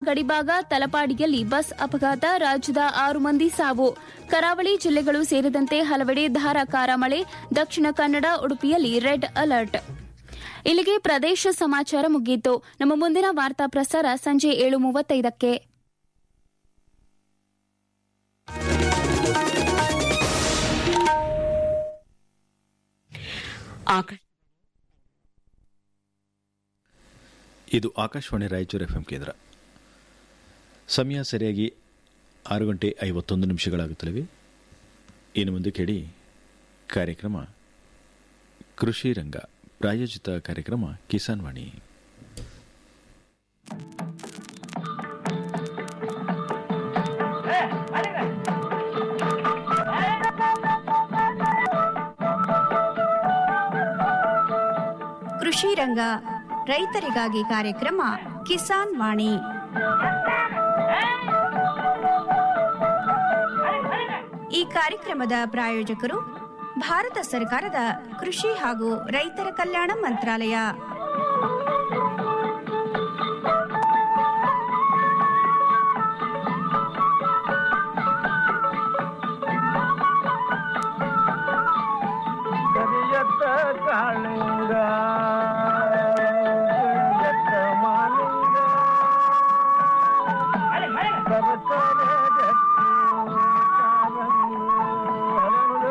ಗಡಿಭಾಗ ತಲಪಾಡಿಯಲ್ಲಿ bus ಅಪಘಾತ ರಾಜ್ಯದ ಆರು ಮಂದಿ ಸಾವು ಕರಾವಳಿ ಜಿಲ್ಲೆಗಳು ಸೇರಿದಂತೆ ಹಲವೆಡೆ ಧಾರಾಕಾರ ಮಳೆ ದಕ್ಷಿಣ ಕನ್ನಡ ಉಡುಪಿಯಲ್ಲಿ ರೆಡ್ ಅಲರ್ಟ್ ಇಲ್ಲಿಗೆ ಪ್ರದೇಶ ಸಮಾಚಾರ ಮುಗಿಯಿತು ನಮ್ಮ ಮುಂದಿನ ವಾರ್ತಾ ಪ್ರಸಾರ ಸಂಜೆ ಏಳು ಮೂವತ್ತೈದಕ್ಕೆ ಆಕಾಶ ಇದು ಆಕಾಶವಾಣಿ ರಾಯಚೂರು ಎಫ್ ಕೇಂದ್ರ ಸಮಯ ಸರಿಯಾಗಿ ಆರು ಗಂಟೆ ಐವತ್ತೊಂದು ನಿಮಿಷಗಳಾಗುತ್ತಲಿವೆ ಇನ್ನು ಮುಂದೆ ಕೇಳಿ ಕಾರ್ಯಕ್ರಮ ಕೃಷಿ ರಂಗ ಪ್ರಾಯೋಜಿತ ಕಾರ್ಯಕ್ರಮ ಕಿಸಾನ್ ವಾಣಿ ಕೃಷಿ ರಂಗ ರೈತರಿಗಾಗಿ ಕಾರ್ಯಕ್ರಮ ಕಿಸಾನ್ ವಾಣಿ ಈ ಕಾರ್ಯಕ್ರಮದ ಪ್ರಾಯೋಜಕರು ಭಾರತ ಸರ್ಕಾರದ ಕೃಷಿ ಹಾಗೂ ರೈತರ ಕಲ್ಯಾಣ ಮಂತ್ರಾಲಯ ಕರಿಯತ್ತ ಕಾಳಿಂಗ ಕರಿಯತ್ತ ಮಾಲಿಂಗ ಸರಸರ ಗಟ್ಟಿ ಕಾರಂಗಿ ಹರಳು.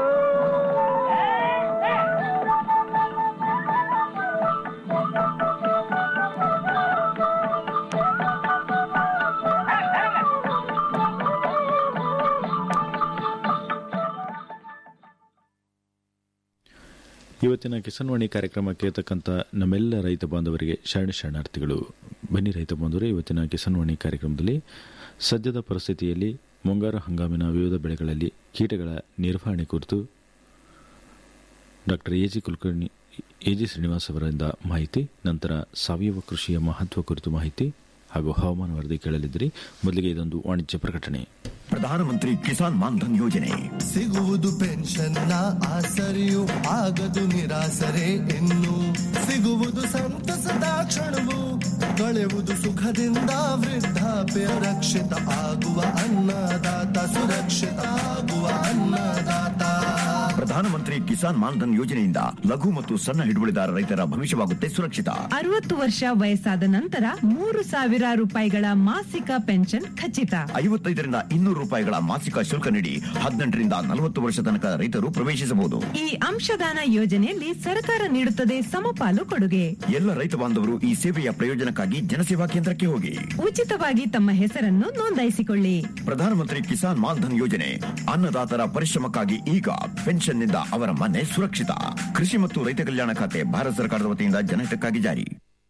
ಇವತ್ತಿನ ಕಿಸಾನ್ವಾಣಿ ಕಾರ್ಯಕ್ರಮ ಕೇಳ್ತಕ್ಕಂಥ ನಮ್ಮೆಲ್ಲ ರೈತ ಬಾಂಧವರಿಗೆ ಶರಣ ಶರಣಾರ್ಥಿಗಳು ಬನ್ನಿ ರೈತ ಬಾಂಧವರೇ ಇವತ್ತಿನ ಕಿಸಾನ್ವಾಣಿ ಕಾರ್ಯಕ್ರಮದಲ್ಲಿ ಸದ್ಯದ ಪರಿಸ್ಥಿತಿಯಲ್ಲಿ ಮುಂಗಾರು ಹಂಗಾಮಿನ ವಿವಿಧ ಬೆಳೆಗಳಲ್ಲಿ ಕೀಟಗಳ ನಿರ್ವಹಣೆ ಕುರಿತು doctor A G Kulkarni A G Srinivas ಅವರಿಂದ ಮಾಹಿತಿ ನಂತರ ಸಾವಯವ ಕೃಷಿಯ ಮಹತ್ವ ಕುರಿತು ಮಾಹಿತಿ ಹಾಗೂ ಹವಾಮಾನ ವರದಿ ಕೇಳಲಿದ್ದರೆ ಮೊದಲಿಗೆ ಇದೊಂದು ವಾಣಿಜ್ಯ ಪ್ರಕಟಣೆ ಪ್ರಧಾನಮಂತ್ರಿ ಕಿಸಾನ್ ಮಾನ್ಧನ್ ಯೋಜನೆ ಸಿಗುವುದು ಪೆನ್ಷನ್ನ ಆಸರೆಯು ಆಗದು ನಿರಾಸರೆ ಇನ್ನು ಸಿಗುವುದು ಸಂತಸದ ಕ್ಷಣವು ಕಳೆಯುವುದು ಸುಖದಿಂದ ವೃದ್ಧಾಪ್ಯ ರಕ್ಷಿತ ಆಗುವ ಅನ್ನದಾತ ಸುರಕ್ಷಿತ ಆಗುವ ಅನ್ನದಾತ ಪ್ರಧಾನಮಂತ್ರಿ ಕಿಸಾನ್ ಮಾನ್ಧನ್ ಯೋಜನೆಯಿಂದ ಲಘು ಮತ್ತು ಸಣ್ಣ ಹಿಡುವಳಿದಾರ ರೈತರ ಭವಿಷ್ಯವಾಗುತ್ತೆ ಸುರಕ್ಷಿತ ಅರವತ್ತು ವರ್ಷ ವಯಸ್ಸಾದ ನಂತರ ಮೂರು ಸಾವಿರ ರೂಪಾಯಿಗಳ ಮಾಸಿಕ ಪೆನ್ಷನ್ ಖಚಿತ ಐವತ್ತೈದರಿಂದ ಇನ್ನೂರು ರೂಪಾಯಿಗಳ ಮಾಸಿಕ ಶುಲ್ಕ ನೀಡಿ ಹದಿನೆಂಟರಿಂದ ನಲವತ್ತು ವರ್ಷ ತನಕ ರೈತರು ಪ್ರವೇಶಿಸಬಹುದು ಈ ಅಂಶದಾನ ಯೋಜನೆಯಲ್ಲಿ ಸರ್ಕಾರ ನೀಡುತ್ತದೆ ಸಮಪಾಲು ಕೊಡುಗೆ ಎಲ್ಲ ರೈತ ಬಾಂಧವರು ಈ ಸೇವೆಯ ಪ್ರಯೋಜನಕ್ಕಾಗಿ ಜನಸೇವಾ ಕೇಂದ್ರಕ್ಕೆ ಹೋಗಿ ಉಚಿತವಾಗಿ ತಮ್ಮ ಹೆಸರನ್ನು ನೋಂದಾಯಿಸಿಕೊಳ್ಳಿ ಪ್ರಧಾನಮಂತ್ರಿ ಕಿಸಾನ್ ಮಾನ್ಧನ್ ಯೋಜನೆ ಅನ್ನದಾತರ ಪರಿಶ್ರಮಕ್ಕಾಗಿ ಈಗ ಪೆನ್ಷನ್ನಿಂದ ಅವರ ಮನೆ ಸುರಕ್ಷಿತ ಕೃಷಿ ಮತ್ತು ರೈತ ಕಲ್ಯಾಣ ಖಾತೆ ಭಾರತ ಸರ್ಕಾರದ ವತಿಯಿಂದ ಜನಹಿತಕ್ಕಾಗಿ ಜಾರಿ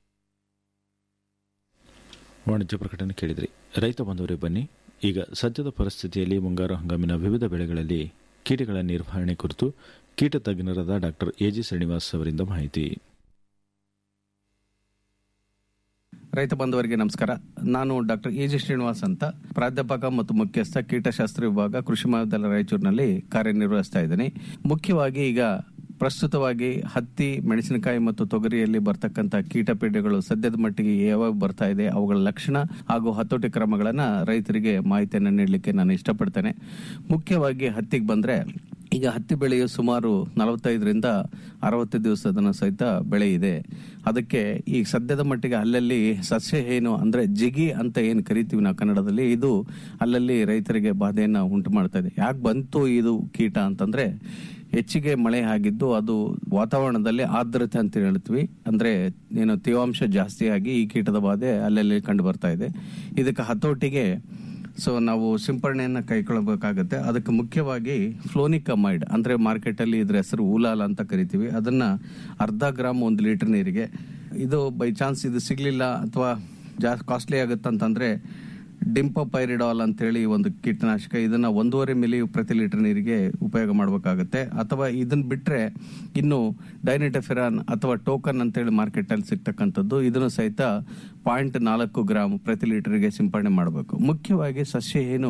ವಾಣಿಜ್ಯ ಪ್ರಕಟಣೆ ಕೇಳಿದ್ರಿ ರೈತ ಬಂದವರೇ ಬನ್ನಿ ಈಗ ಸದ್ಯದ ಪರಿಸ್ಥಿತಿಯಲ್ಲಿ ಮುಂಗಾರು ಹಂಗಾಮಿನ ವಿವಿಧ ಬೆಳೆಗಳಲ್ಲಿ ಕೀಟಗಳ ನಿರ್ವಹಣೆ ಕುರಿತು ಕೀಟ ತಜ್ಞರಾದ ಡಾಕ್ಟರ್ ಎ ಜಿ ಶ್ರೀನಿವಾಸ್ ಅವರಿಂದ ಮಾಹಿತಿ ರೈತ ಬಾಂಧವರಿಗೆ ನಮಸ್ಕಾರ ನಾನು ಡಾಕ್ಟರ್ ಎ ಜಿ ಶ್ರೀನಿವಾಸ್ ಅಂತ ಪ್ರಾಧ್ಯಾಪಕ ಮತ್ತು ಮುಖ್ಯಸ್ಥ ಕೀಟಶಾಸ್ತ್ರ ವಿಭಾಗ ಕೃಷಿ ಮಹಾವಿದ್ಯಾಲಯ ರಾಯಚೂರಿನಲ್ಲಿ ಕಾರ್ಯನಿರ್ವಹಿಸ್ತಾ ಇದ್ದೀನಿ ಮುಖ್ಯವಾಗಿ ಈಗ ಪ್ರಸ್ತುತವಾಗಿ ಹತ್ತಿ ಮೆಣಸಿನಕಾಯಿ ಮತ್ತು ತೊಗರಿಯಲ್ಲಿ ಬರ್ತಕ್ಕಂಥ ಕೀಟಪೀಡೆಗಳು ಸದ್ಯದ ಮಟ್ಟಿಗೆ ಯಾವಾಗ ಬರ್ತಾ ಇದೆ ಅವುಗಳ ಲಕ್ಷಣ ಹಾಗೂ ಹತೋಟಿ ಕ್ರಮಗಳನ್ನ ರೈತರಿಗೆ ಮಾಹಿತಿಯನ್ನು ನೀಡಲಿಕ್ಕೆ ನಾನು ಇಷ್ಟಪಡ್ತೇನೆ ಮುಖ್ಯವಾಗಿ ಹತ್ತಿಗೆ ಬಂದ್ರೆ ಈಗ ಹತ್ತಿ ಬೆಳೆಯು ಸುಮಾರು ನಲವತ್ತೈದರಿಂದ ಅರವತ್ತು ದಿವಸದ ಸಹಿತ ಬೆಳೆ ಇದೆ ಅದಕ್ಕೆ ಈ ಸದ್ಯದ ಮಟ್ಟಿಗೆ ಅಲ್ಲಲ್ಲಿ ಸಸ್ಯ ಏನು ಅಂದ್ರೆ ಜಿಗಿ ಅಂತ ಏನು ಕರಿತೀವಿ ನಾವು ಕನ್ನಡದಲ್ಲಿ ಇದು ಅಲ್ಲಲ್ಲಿ ರೈತರಿಗೆ ಬಾಧೆಯನ್ನ ಉಂಟು ಮಾಡ್ತಾ ಇದೆ ಯಾಕೆ ಬಂತು ಇದು ಕೀಟ ಅಂತಂದ್ರೆ ಹೆಚ್ಚಿಗೆ ಮಳೆ ಆಗಿದ್ದು ಅದು ವಾತಾವರಣದಲ್ಲಿ ಆರ್ದ್ರತೆ ಅಂತ ಹೇಳ್ತೀವಿ ಅಂದ್ರೆ ಏನು ತೇವಾಂಶ ಜಾಸ್ತಿ ಆಗಿ ಈ ಕೀಟದ ಬಾಧೆ ಅಲ್ಲಲ್ಲಿ ಕಂಡು ಬರ್ತಾ ಇದೆ ಇದಕ್ಕೆ ಹತೋಟಿಗೆ ಸೊ ನಾವು ಸಿಂಪರಣೆಯನ್ನ ಕೈಗೊಳ್ಳಬೇಕಾಗತ್ತೆ ಅದಕ್ಕೆ ಮುಖ್ಯವಾಗಿ ಫ್ಲೋನಿಕಮೈಡ್ ಅಂದ್ರೆ ಮಾರ್ಕೆಟ್ ಅಲ್ಲಿ ಇದ್ರ ಹೆಸರು ಊಲಾಲ್ ಅಂತ ಕರಿತೀವಿ ಅದನ್ನ ಅರ್ಧ ಗ್ರಾಮ್ ಒಂದು ಲೀಟರ್ ನೀರಿಗೆ ಇದು ಬೈ ಚಾನ್ಸ್ ಇದು ಸಿಗ್ಲಿಲ್ಲ ಅಥವಾ ಜಾಸ್ತಿ ಕಾಸ್ಟ್ಲಿ ಆಗುತ್ತಂತಂದ್ರೆ ಡಿಂಪೋಪೈರಿಡಾಲ್ ಅಂತೇಳಿ ಒಂದು ಕೀಟನಾಶಕ ಇದನ್ನ ಒಂದೂವರೆ ಮಿಲಿ ಪ್ರತಿ ಲೀಟರ್ ನೀರಿಗೆ ಉಪಯೋಗ ಮಾಡಬೇಕಾಗುತ್ತೆ ಅಥವಾ ಇದನ್ನ ಬಿಟ್ರೆ ಇನ್ನು ಡೈನಿಟಫಿರಾನ್ ಅಥವಾ ಟೋಕನ್ ಅಂತೇಳಿ ಮಾರ್ಕೆಟ್ ಅಲ್ಲಿ ಸಿಗ್ತಕ್ಕಂಥದ್ದು ಇದನ್ನು ಸಹಿತ ಪಾಯಿಂಟ್ ನಾಲ್ಕು ಗ್ರಾಮ್ ಪ್ರತಿ ಲೀಟರ್ಗೆ ಸಿಂಪಡಣೆ ಮಾಡಬೇಕು ಮುಖ್ಯವಾಗಿ ಸಸ್ಯ ಏನು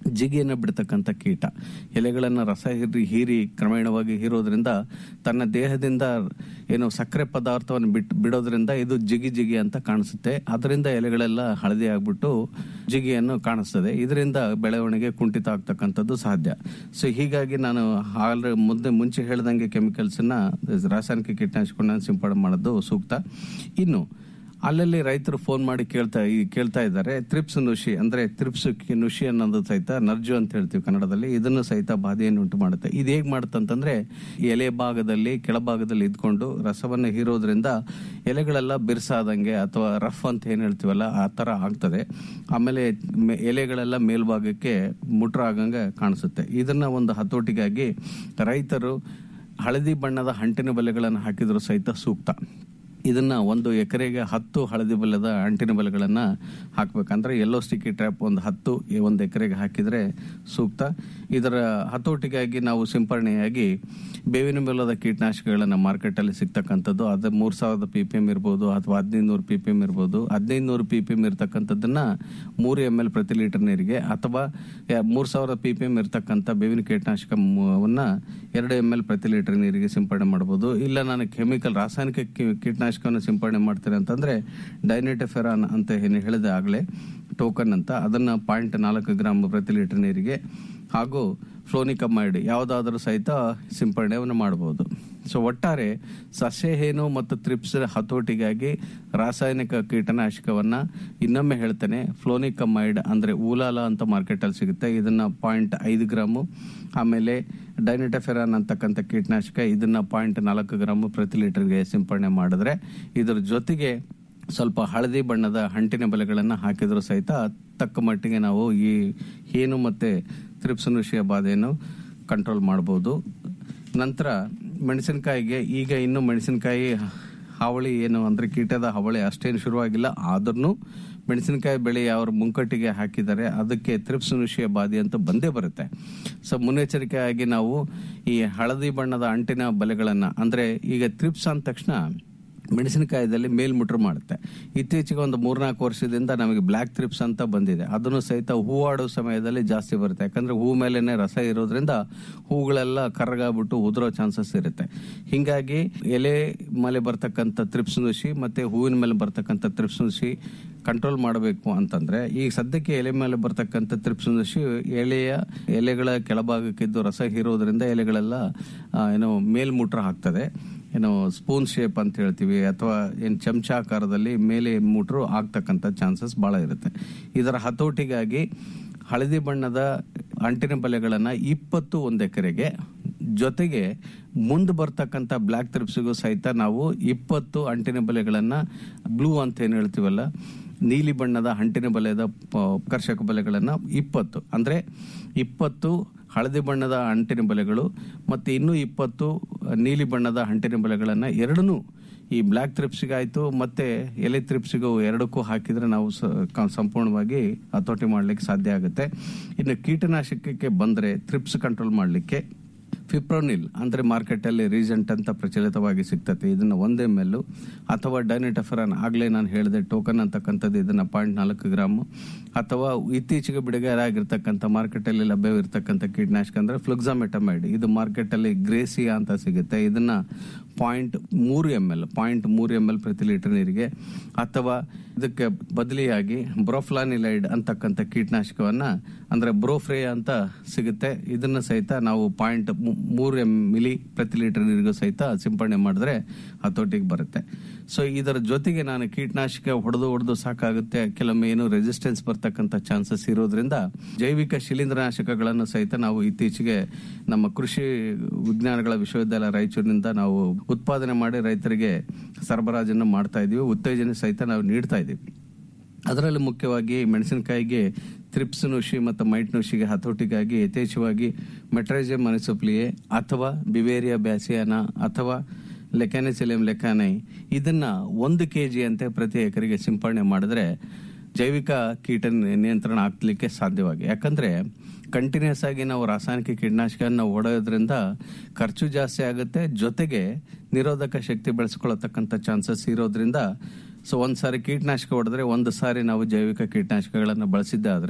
ಜಿಗಿಯನ್ನು ಬಿಡ್ತಕ್ಕಂಥ ಕೀಟ ಎಲೆಗಳನ್ನು ರಸ ಹೀರಿ ಹೀರಿ ಕ್ರಮೇಣವಾಗಿ ಹೀರೋದ್ರಿಂದ ತನ್ನ ದೇಹದಿಂದ ಏನು ಸಕ್ಕರೆ ಪದಾರ್ಥವನ್ನು ಬಿಟ್ ಬಿಡೋದ್ರಿಂದ ಇದು ಜಿಗಿ ಜಿಗಿ ಅಂತ ಕಾಣಿಸುತ್ತೆ ಅದರಿಂದ ಎಲೆಗಳೆಲ್ಲ ಹಳದಿ ಆಗ್ಬಿಟ್ಟು ಜಿಗಿಯನ್ನು ಕಾಣಿಸ್ತದೆ ಇದರಿಂದ ಬೆಳವಣಿಗೆ ಕುಂಠಿತ ಆಗ್ತಕ್ಕಂಥದ್ದು ಸಾಧ್ಯ ಸೊ ಹೀಗಾಗಿ ನಾನು ಆಲ್ರೆ ಮುಂದೆ ಮುಂಚೆ ಹೇಳ್ದಂಗೆ ಕೆಮಿಕಲ್ಸನ್ನ ರಾಸಾಯನಿಕ ಕೀಟನಾಶಕಗಳನ್ನ ಸಿಂಪಡಣೆ ಮಾಡೋದು ಸೂಕ್ತ ಇನ್ನು ಅಲ್ಲಲ್ಲಿ ರೈತರು ಫೋನ್ ಮಾಡಿ ಕೇಳ್ತಾ ಈ- ಕೇಳ್ತಾ ಇದ್ದಾರೆ ತ್ರಿಪ್ಸ್ ನುಷಿ ಅಂದ್ರೆ ತ್ರಿಪ್ಸ್ ಕಿ- ನುಷಿ ಅನ್ನೋದು ಸಹಿತ ನರ್ಜು ಅಂತ ಹೇಳ್ತೀವಿ ಕನ್ನಡದಲ್ಲಿ ಇದನ್ನು ಸಹಿತ ಬಾಧೆಯನ್ನು ಉಂಟು ಮಾಡುತ್ತೆ ಇದು ಹೇಗ್ ಮಾಡುತ್ತೆ ಅಂತಂದ್ರೆ ಎಲೆ ಭಾಗದಲ್ಲಿ ಕೆಳಭಾಗದಲ್ಲಿ ಇದ್ಕೊಂಡು ರಸವನ್ನು ಹೀರೋದ್ರಿಂದ ಎಲೆಗಳೆಲ್ಲ ಬಿರ್ಸಾದಂಗೆ ಅಥವಾ ರಫ್ ಅಂತ ಏನ್ ಹೇಳ್ತೀವಲ್ಲ ಆ ತರ ಆಗ್ತದೆ ಆಮೇಲೆ ಮೆ- ಎಲೆಗಳೆಲ್ಲ ಮೇಲ್ಭಾಗಕ್ಕೆ ಮುಟ್ರ ಆಗಂಗೆ ಕಾಣಿಸುತ್ತೆ ಇದನ್ನ ಒಂದು ಹತೋಟಿಗಾಗಿ ರೈತರು ಹಳದಿ ಬಣ್ಣದ ಹಂಟಿನ ಬಲೆಗಳನ್ನು ಹಾಕಿದ್ರು ಸಹಿತ ಸೂಕ್ತ ಇದನ್ನ ಒಂದು ಎಕರೆಗೆ ಹತ್ತು ಹಳದಿ ಬಲ್ಲದ ಅಂಟಿನ ಬಲೆಗಳನ್ನ ಹಾಕ್ಬೇಕಂದ್ರೆ ಎಲ್ಲೋ ಸ್ಟಿಕ್ಕಿ ಟ್ರ್ಯಾಪ್ ಒಂದು ಹತ್ತು ಒಂದು ಎಕರೆಗೆ ಹಾಕಿದ್ರೆ ಸೂಕ್ತ ಇದರ ಹತೋಟಿಗಾಗಿ ನಾವು ಸಿಂಪರಣೆಯಾಗಿ ಬೇವಿನ ಬೆಲ್ಲದ ಕೀಟನಾಶಕಗಳನ್ನ ಮಾರ್ಕೆಟ್ ಅಲ್ಲಿ ಸಿಗ್ತಕ್ಕಂಥದ್ದು ಅದು ಮೂರ್ ಸಾವಿರದ ಪಿ ಪಿ ಎಂ ಇರ್ಬೋದು ಅಥವಾ ಹದಿನೈದು ನೂರು ಪಿ ಪಿ ಎಂ ಇರ್ಬೋದು ಹದಿನೈದು ನೂರು ಪಿ ಪಿ ಎಂ ಇರ್ತಕ್ಕಂಥದ್ದನ್ನ ಮೂರು ಎಂ ಎಲ್ ಪ್ರತಿ ಲೀಟರ್ ನೀರಿಗೆ ಅಥವಾ ಯ- ಮೂರ್ ಸಾವಿರ ಪಿ ಪಿ ಎಂ ಇರ್ತಕ್ಕಂಥ ಬೇವಿನ ಕೀಟನಾಶಕವನ್ನ ಎರಡು ಎಂ ಎಲ್ ಪ್ರತಿ ಲೀಟರ್ ನೀರಿಗೆ ಸಿಂಪಡಣೆ ಮಾಡಬಹುದು ಇಲ್ಲ ನಾನು ಕೆಮಿಕಲ್ ರಾಸಾಯನಿಕ ಕಿ- ಕೀಟನಾಶಕವನ್ನು ಸಿಂಪಡಣೆ ಮಾಡ್ತೇನೆ ಅಂತಂದ್ರೆ ಡೈನೆಟಫೆರಾನ್ ಅಂತ ಏನು ಹೇಳಿದೆ ಆಗಲೇ ಟೋಕನ್ ಅಂತ ಅದನ್ನ ಪಾಯಿಂಟ್ ನಾಲ್ಕು ಗ್ರಾಮ್ ಪ್ರತಿ ಲೀಟರ್ ನೀರಿಗೆ ಹಾಗೂ ಫ್ಲೋನಿಕಮೈಡ್ ಯಾವುದಾದ್ರೂ ಸಹಿತ ಸಿಂಪಡಣೆಯನ್ನು ಮಾಡಬಹುದು ಸೊ ಒಟ್ಟಾರೆ ಸಸ್ಯಹೇನು ಮತ್ತು ತ್ರಿಪ್ಸ್ ಹತೋಟಿಗಾಗಿ ರಾಸಾಯನಿಕ ಕೀಟನಾಶಕವನ್ನ ಇನ್ನೊಮ್ಮೆ ಹೇಳ್ತೇನೆ ಫ್ಲೋನಿಕಮೈಡ್ ಅಂದ್ರೆ ಊಲಾಲ ಅಂತ ಮಾರ್ಕೆಟ್ ಅಲ್ಲಿ ಸಿಗುತ್ತೆ ಇದನ್ನ ಪಾಯಿಂಟ್ ಐದು ಗ್ರಾಮು ಆಮೇಲೆ ಡೈನೆಟಫೆರಾನ್ ಅಂತಕ್ಕಂಥ ಕೀಟನಾಶಕ ಇದನ್ನ ಪಾಯಿಂಟ್ ನಾಲ್ಕು ಗ್ರಾಮ್ ಪ್ರತಿ ಲೀಟರ್ಗೆ ಸಿಂಪಡಣೆ ಮಾಡಿದ್ರೆ ಇದ್ರ ಜೊತೆಗೆ ಸ್ವಲ್ಪ ಹಳದಿ ಬಣ್ಣದ ಹಂಟಿನ ಬಲೆಗಳನ್ನು ಹಾಕಿದ್ರು ಸಹಿತ ತಕ್ಕ ಮಟ್ಟಿಗೆ ನಾವು ಈ ಏನು ಮತ್ತೆ ತ್ರಿಪ್ಸನುಷಿಯ ಬಾಧೆಯನ್ನು ಕಂಟ್ರೋಲ್ ಮಾಡಬಹುದು ನಂತರ ಮೆಣಸಿನಕಾಯಿಗೆ ಈಗ ಇನ್ನು ಮೆಣಸಿನಕಾಯಿ ಹಾವಳಿ ಏನು ಅಂದ್ರೆ ಕೀಟದ ಹಾವಳಿ ಅಷ್ಟೇನು ಶುರುವಾಗಿಲ್ಲ ಆದ್ರೂ ಮೆಣಸಿನಕಾಯಿ ಬೆಳೆ ಯಾವ ಮುಂಕಟ್ಟಿಗೆ ಹಾಕಿದ್ದಾರೆ ಅದಕ್ಕೆ ತ್ರಿಪ್ಸನುಷಿಯ ಬಾಧೆ ಅಂತ ಬಂದೇ ಬರುತ್ತೆ ಸೊ ಮುನ್ನೆಚ್ಚರಿಕೆಯಾಗಿ ನಾವು ಈ ಹಳದಿ ಬಣ್ಣದ ಅಂಟಿನ ಬಲೆಗಳನ್ನ ಅಂದ್ರೆ ಈಗ ತ್ರಿಪ್ಸ್ ಅಂದ ತಕ್ಷಣ ಮೆಣಸಿನಕಾಯದಲ್ಲಿ ಮೇಲ್ಮುಟ್ರು ಮಾಡುತ್ತೆ ಇತ್ತೀಚೆಗೆ ಒಂದು ಮೂರ್ನಾಲ್ಕು ವರ್ಷದಿಂದ ನಮಗೆ ಬ್ಲ್ಯಾಕ್ ತ್ರಿಪ್ಸ್ ಅಂತ ಬಂದಿದೆ ಅದನ್ನು ಸಹಿತ ಹೂವಾಡೋ ಸಮಯದಲ್ಲಿ ಜಾಸ್ತಿ ಬರುತ್ತೆ ಯಾಕಂದ್ರೆ ಹೂ ಮೇಲೆನೆ ರಸ ಇರೋದ್ರಿಂದ ಹೂಗಳೆಲ್ಲ ಕರಗಾಗ್ಬಿಟ್ಟು ಉದುರೋ ಚಾನ್ಸಸ್ ಇರುತ್ತೆ ಹಿಂಗಾಗಿ ಎಲೆ ಮೇಲೆ ಬರ್ತಕ್ಕಂಥ ತ್ರಿಪ್ಸ್ ನುಷಿ ಮತ್ತೆ ಹೂವಿನ ಮೇಲೆ ಬರ್ತಕ್ಕಂಥ ತ್ರಿಪ್ಸ್ ನುಷಿ ಕಂಟ್ರೋಲ್ ಮಾಡಬೇಕು ಅಂತಂದ್ರೆ ಈಗ ಸದ್ಯಕ್ಕೆ ಎಲೆ ಮೇಲೆ ಬರ್ತಕ್ಕಂಥ ತ್ರಿಪ್ಸ್ ನುಷಿ ಎಲೆಯ ಎಲೆಗಳ ಕೆಳಭಾಗಕ್ಕಿದ್ದು ರಸ ಹೀರೋದ್ರಿಂದ ಎಲೆಗಳೆಲ್ಲ ಆ, ಏನೋ ಮೇಲ್ಮುಟ್ರ ಹಾಕ್ತದೆ ಏನು ಸ್ಪೂನ್ ಶೇಪ್ ಅಂತ ಹೇಳ್ತೀವಿ ಅಥವಾ ಏನು ಚಮಚಾಕಾರದಲ್ಲಿ ಮೇಲೆ ಮೂಟ್ರು ಆಗ್ತಕ್ಕಂಥ ಚಾನ್ಸಸ್ ಬಹಳ ಇರುತ್ತೆ ಇದರ ಹತೋಟಿಗಾಗಿ ಹಳದಿ ಬಣ್ಣದ ಅಂಟಿನ ಬಲೆಗಳನ್ನ ಇಪ್ಪತ್ತು ಒಂದು ಎಕರೆಗೆ ಜೊತೆಗೆ ಮುಂದೆ ಬರ್ತಕ್ಕಂಥ ಬ್ಲ್ಯಾಕ್ ತ್ರಿಪ್ಸ್ಗೂ ಸಹಿತ ನಾವು ಇಪ್ಪತ್ತು ಅಂಟಿನ ಬಲೆಗಳನ್ನ ಬ್ಲೂ ಅಂತ ಏನು ಹೇಳ್ತೀವಲ್ಲ ನೀಲಿ ಬಣ್ಣದ ಅಂಟಿನ ಬಲೆದ ಪ- ಕರ್ಷಕ ಬಲೆಗಳನ್ನ ಇಪ್ಪತ್ತು ಅಂದ್ರೆ ಇಪ್ಪತ್ತು ಹಳದಿ ಬಣ್ಣದ ಅಂಟಿನ ಬಲೆಗಳು ಮತ್ತೆ ಇನ್ನೂ ಇಪ್ಪತ್ತು ನೀಲಿ ಬಣ್ಣದ ಅಂಟಿನ ಬಲೆಗಳನ್ನ ಎರಡನ್ನೂ ಈ ಬ್ಲ್ಯಾಕ್ ತ್ರಿಪ್ಸಿಗಾಯ್ತು ಮತ್ತೆ ಎಲೆ ತ್ರಿಪ್ಸಿಗೂ ಎರಡಕ್ಕೂ ಹಾಕಿದ್ರೆ ನಾವು ಸ- ಕ- ಸಂಪೂರ್ಣವಾಗಿ ಹತೋಟಿ ಮಾಡ್ಲಿಕ್ಕೆ ಸಾಧ್ಯ ಆಗುತ್ತೆ ಇನ್ನು ಕೀಟನಾಶಕಕ್ಕೆ ಬಂದ್ರೆ ತ್ರಿಪ್ಸ್ ಕಂಟ್ರೋಲ್ ಮಾಡ್ಲಿಕ್ಕೆ ಫಿಪ್ರೋನಿಲ್ ಅಂದ್ರೆ ಮಾರ್ಕೆಟ್ ಅಲ್ಲಿ ರೀಸೆಂಟ್ ಅಂತ ಪ್ರಚಲಿತವಾಗಿ ಸಿಗ್ತದೆ ಇದನ್ನ ಒಂದ್ ಎಮ್ ಎಲ್ ಅಥವಾ ಡೈನಿಟಫರಾನ್ ಆಗ್ಲೇ ನಾನು ಹೇಳಿದೆ ಟೋಕನ್ ಅಂತಕ್ಕಂಥದ್ದು ಇದನ್ನ ಪಾಯಿಂಟ್ ನಾಲ್ಕು ಗ್ರಾಮ್ ಅಥವಾ ಇತ್ತೀಚೆಗೆ ಬಿಡುಗಡೆ ಆಗಿರ್ತಕ್ಕಂಥ ಮಾರ್ಕೆಟ್ ಅಲ್ಲಿ ಲಭ್ಯವಿರ್ತಕ್ಕಂಥ ಕೀಟನಾಶಕ ಅಂದ್ರೆ ಫ್ಲುಕ್ಸಾಮೆಟಮೈಡ್ ಇದು ಮಾರ್ಕೆಟ್ ಅಲ್ಲಿ ಗ್ರೇಸಿಯಾ ಅಂತ ಸಿಗುತ್ತೆ ಇದನ್ನ ಪಾಯಿಂಟ್ ಮೂರು ಎಮ್ ಎಲ್ ಪಾಯಿಂಟ್ ಮೂರು ಎಮ್ ಎಲ್ ಪ್ರತಿ ಲೀಟರ್ ನೀರಿಗೆ ಅಥವಾ ಇದಕ್ಕೆ ಬದಲಿಯಾಗಿ ಬ್ರೋಫ್ಲಾನಿಲೈಡ್ ಅಂತಕ್ಕಂಥ ಕೀಟನಾಶಕವನ್ನ ಅಂದ್ರೆ ಬ್ರೋಫ್ರೇ ಅಂತ ಸಿಗುತ್ತೆ ಇದನ್ನ ಸಹಿತ ನಾವು ಪಾಯಿಂಟ್ ಮೂರು ಎಂ ಮಿಲಿ ಪ್ರತಿ ಲೀಟರ್ ನೀರಿಗೂ ಸಹಿತ ಸಿಂಪಡಣೆ ಮಾಡಿದ್ರೆ ಹತೋಟಿಗೆ ಬರುತ್ತೆ ಸೊ ಇದರ ಜೊತೆಗೆ ನಾನು ಕೀಟನಾಶಕ ಹೊಡೆದು ಹೊಡೆದು ಸಾಕಾಗುತ್ತೆ ಕೆಲವೊಮ್ಮೆ ಏನು ರೆಸಿಸ್ಟೆನ್ಸ್ ಬರ್ತಕ್ಕಂಥ ಚಾನ್ಸಸ್ ಇರೋದ್ರಿಂದ ಜೈವಿಕ ಶಿಲೀಂಧ್ರನಾಶಕಗಳನ್ನು ಸಹಿತ ನಾವು ಇತ್ತೀಚೆಗೆ ನಮ್ಮ ಕೃಷಿ ವಿಜ್ಞಾನಗಳ ವಿಶ್ವವಿದ್ಯಾಲಯ ರಾಯಚೂರಿನಿಂದ ನಾವು ಉತ್ಪಾದನೆ ಮಾಡಿ ರೈತರಿಗೆ ಸರಬರಾಜನ್ನು ಮಾಡ್ತಾ ಇದೀವಿ ಉತ್ತೇಜನ ಸಹಿತ ನಾವು ನೀಡ್ತಾ ಇದೀವಿ ಅದರಲ್ಲಿ ಮುಖ್ಯವಾಗಿ ಮೆಣಸಿನಕಾಯಿಗೆ ತ್ರಿಪ್ಸ್ ನುಷಿ ಮತ್ತು ಮೈಟ್ ನುಷಿಗೆ ಹತೋಟಿಗಾಗಿ ಯಥೇಚ್ಛವಾಗಿ ಮೆಟ್ರೈಜಮ್ ಮನಿಸೋಪ್ಲಿಯೆ ಅಥವಾ ಬಿವೇರಿಯಾ ಬ್ಯಾಸಿಯಾನ ಅಥವಾ ಲೆಕ್ಯಾನಿಸಿಲಿಯಂ ಲೆಕ್ಯಾನೈ ಇದನ್ನ ಒಂದು ಕೆಜಿ ಅಂತೆ ಪ್ರತಿ ಎಕರೆಗೆ ಸಿಂಪಡಣೆ ಮಾಡಿದ್ರೆ ಜೈವಿಕ ಕೀಟ ನಿಯಂತ್ರಣ ಆಗ್ಲಿಕ್ಕೆ ಸಾಧ್ಯವಾಗಿ ಯಾಕಂದ್ರೆ ಕಂಟಿನ್ಯೂಸ್ ಆಗಿ ನಾವು ರಾಸಾಯನಿಕ ಕೀಟನಾಶಕನ ಹೊಡೆಯೋದ್ರಿಂದ ಖರ್ಚು ಜಾಸ್ತಿ ಆಗುತ್ತೆ ಜೊತೆಗೆ ನಿರೋಧಕ ಶಕ್ತಿ ಬೆಳೆಸ್ಕೊಳ್ಳತಕ್ಕಂಥ ಚಾನ್ಸಸ್ ಇರೋದ್ರಿಂದ ಸೊ ಒಂದ್ ಸಾರಿ ಕೀಟನಾಶಕ ಹೊಡೆದ್ರೆ ಒಂದು ಸಾರಿ ನಾವು ಜೈವಿಕ ಕೀಟನಾಶಕಗಳನ್ನು ಬಳಸಿದ್ದಾದ್ರೆ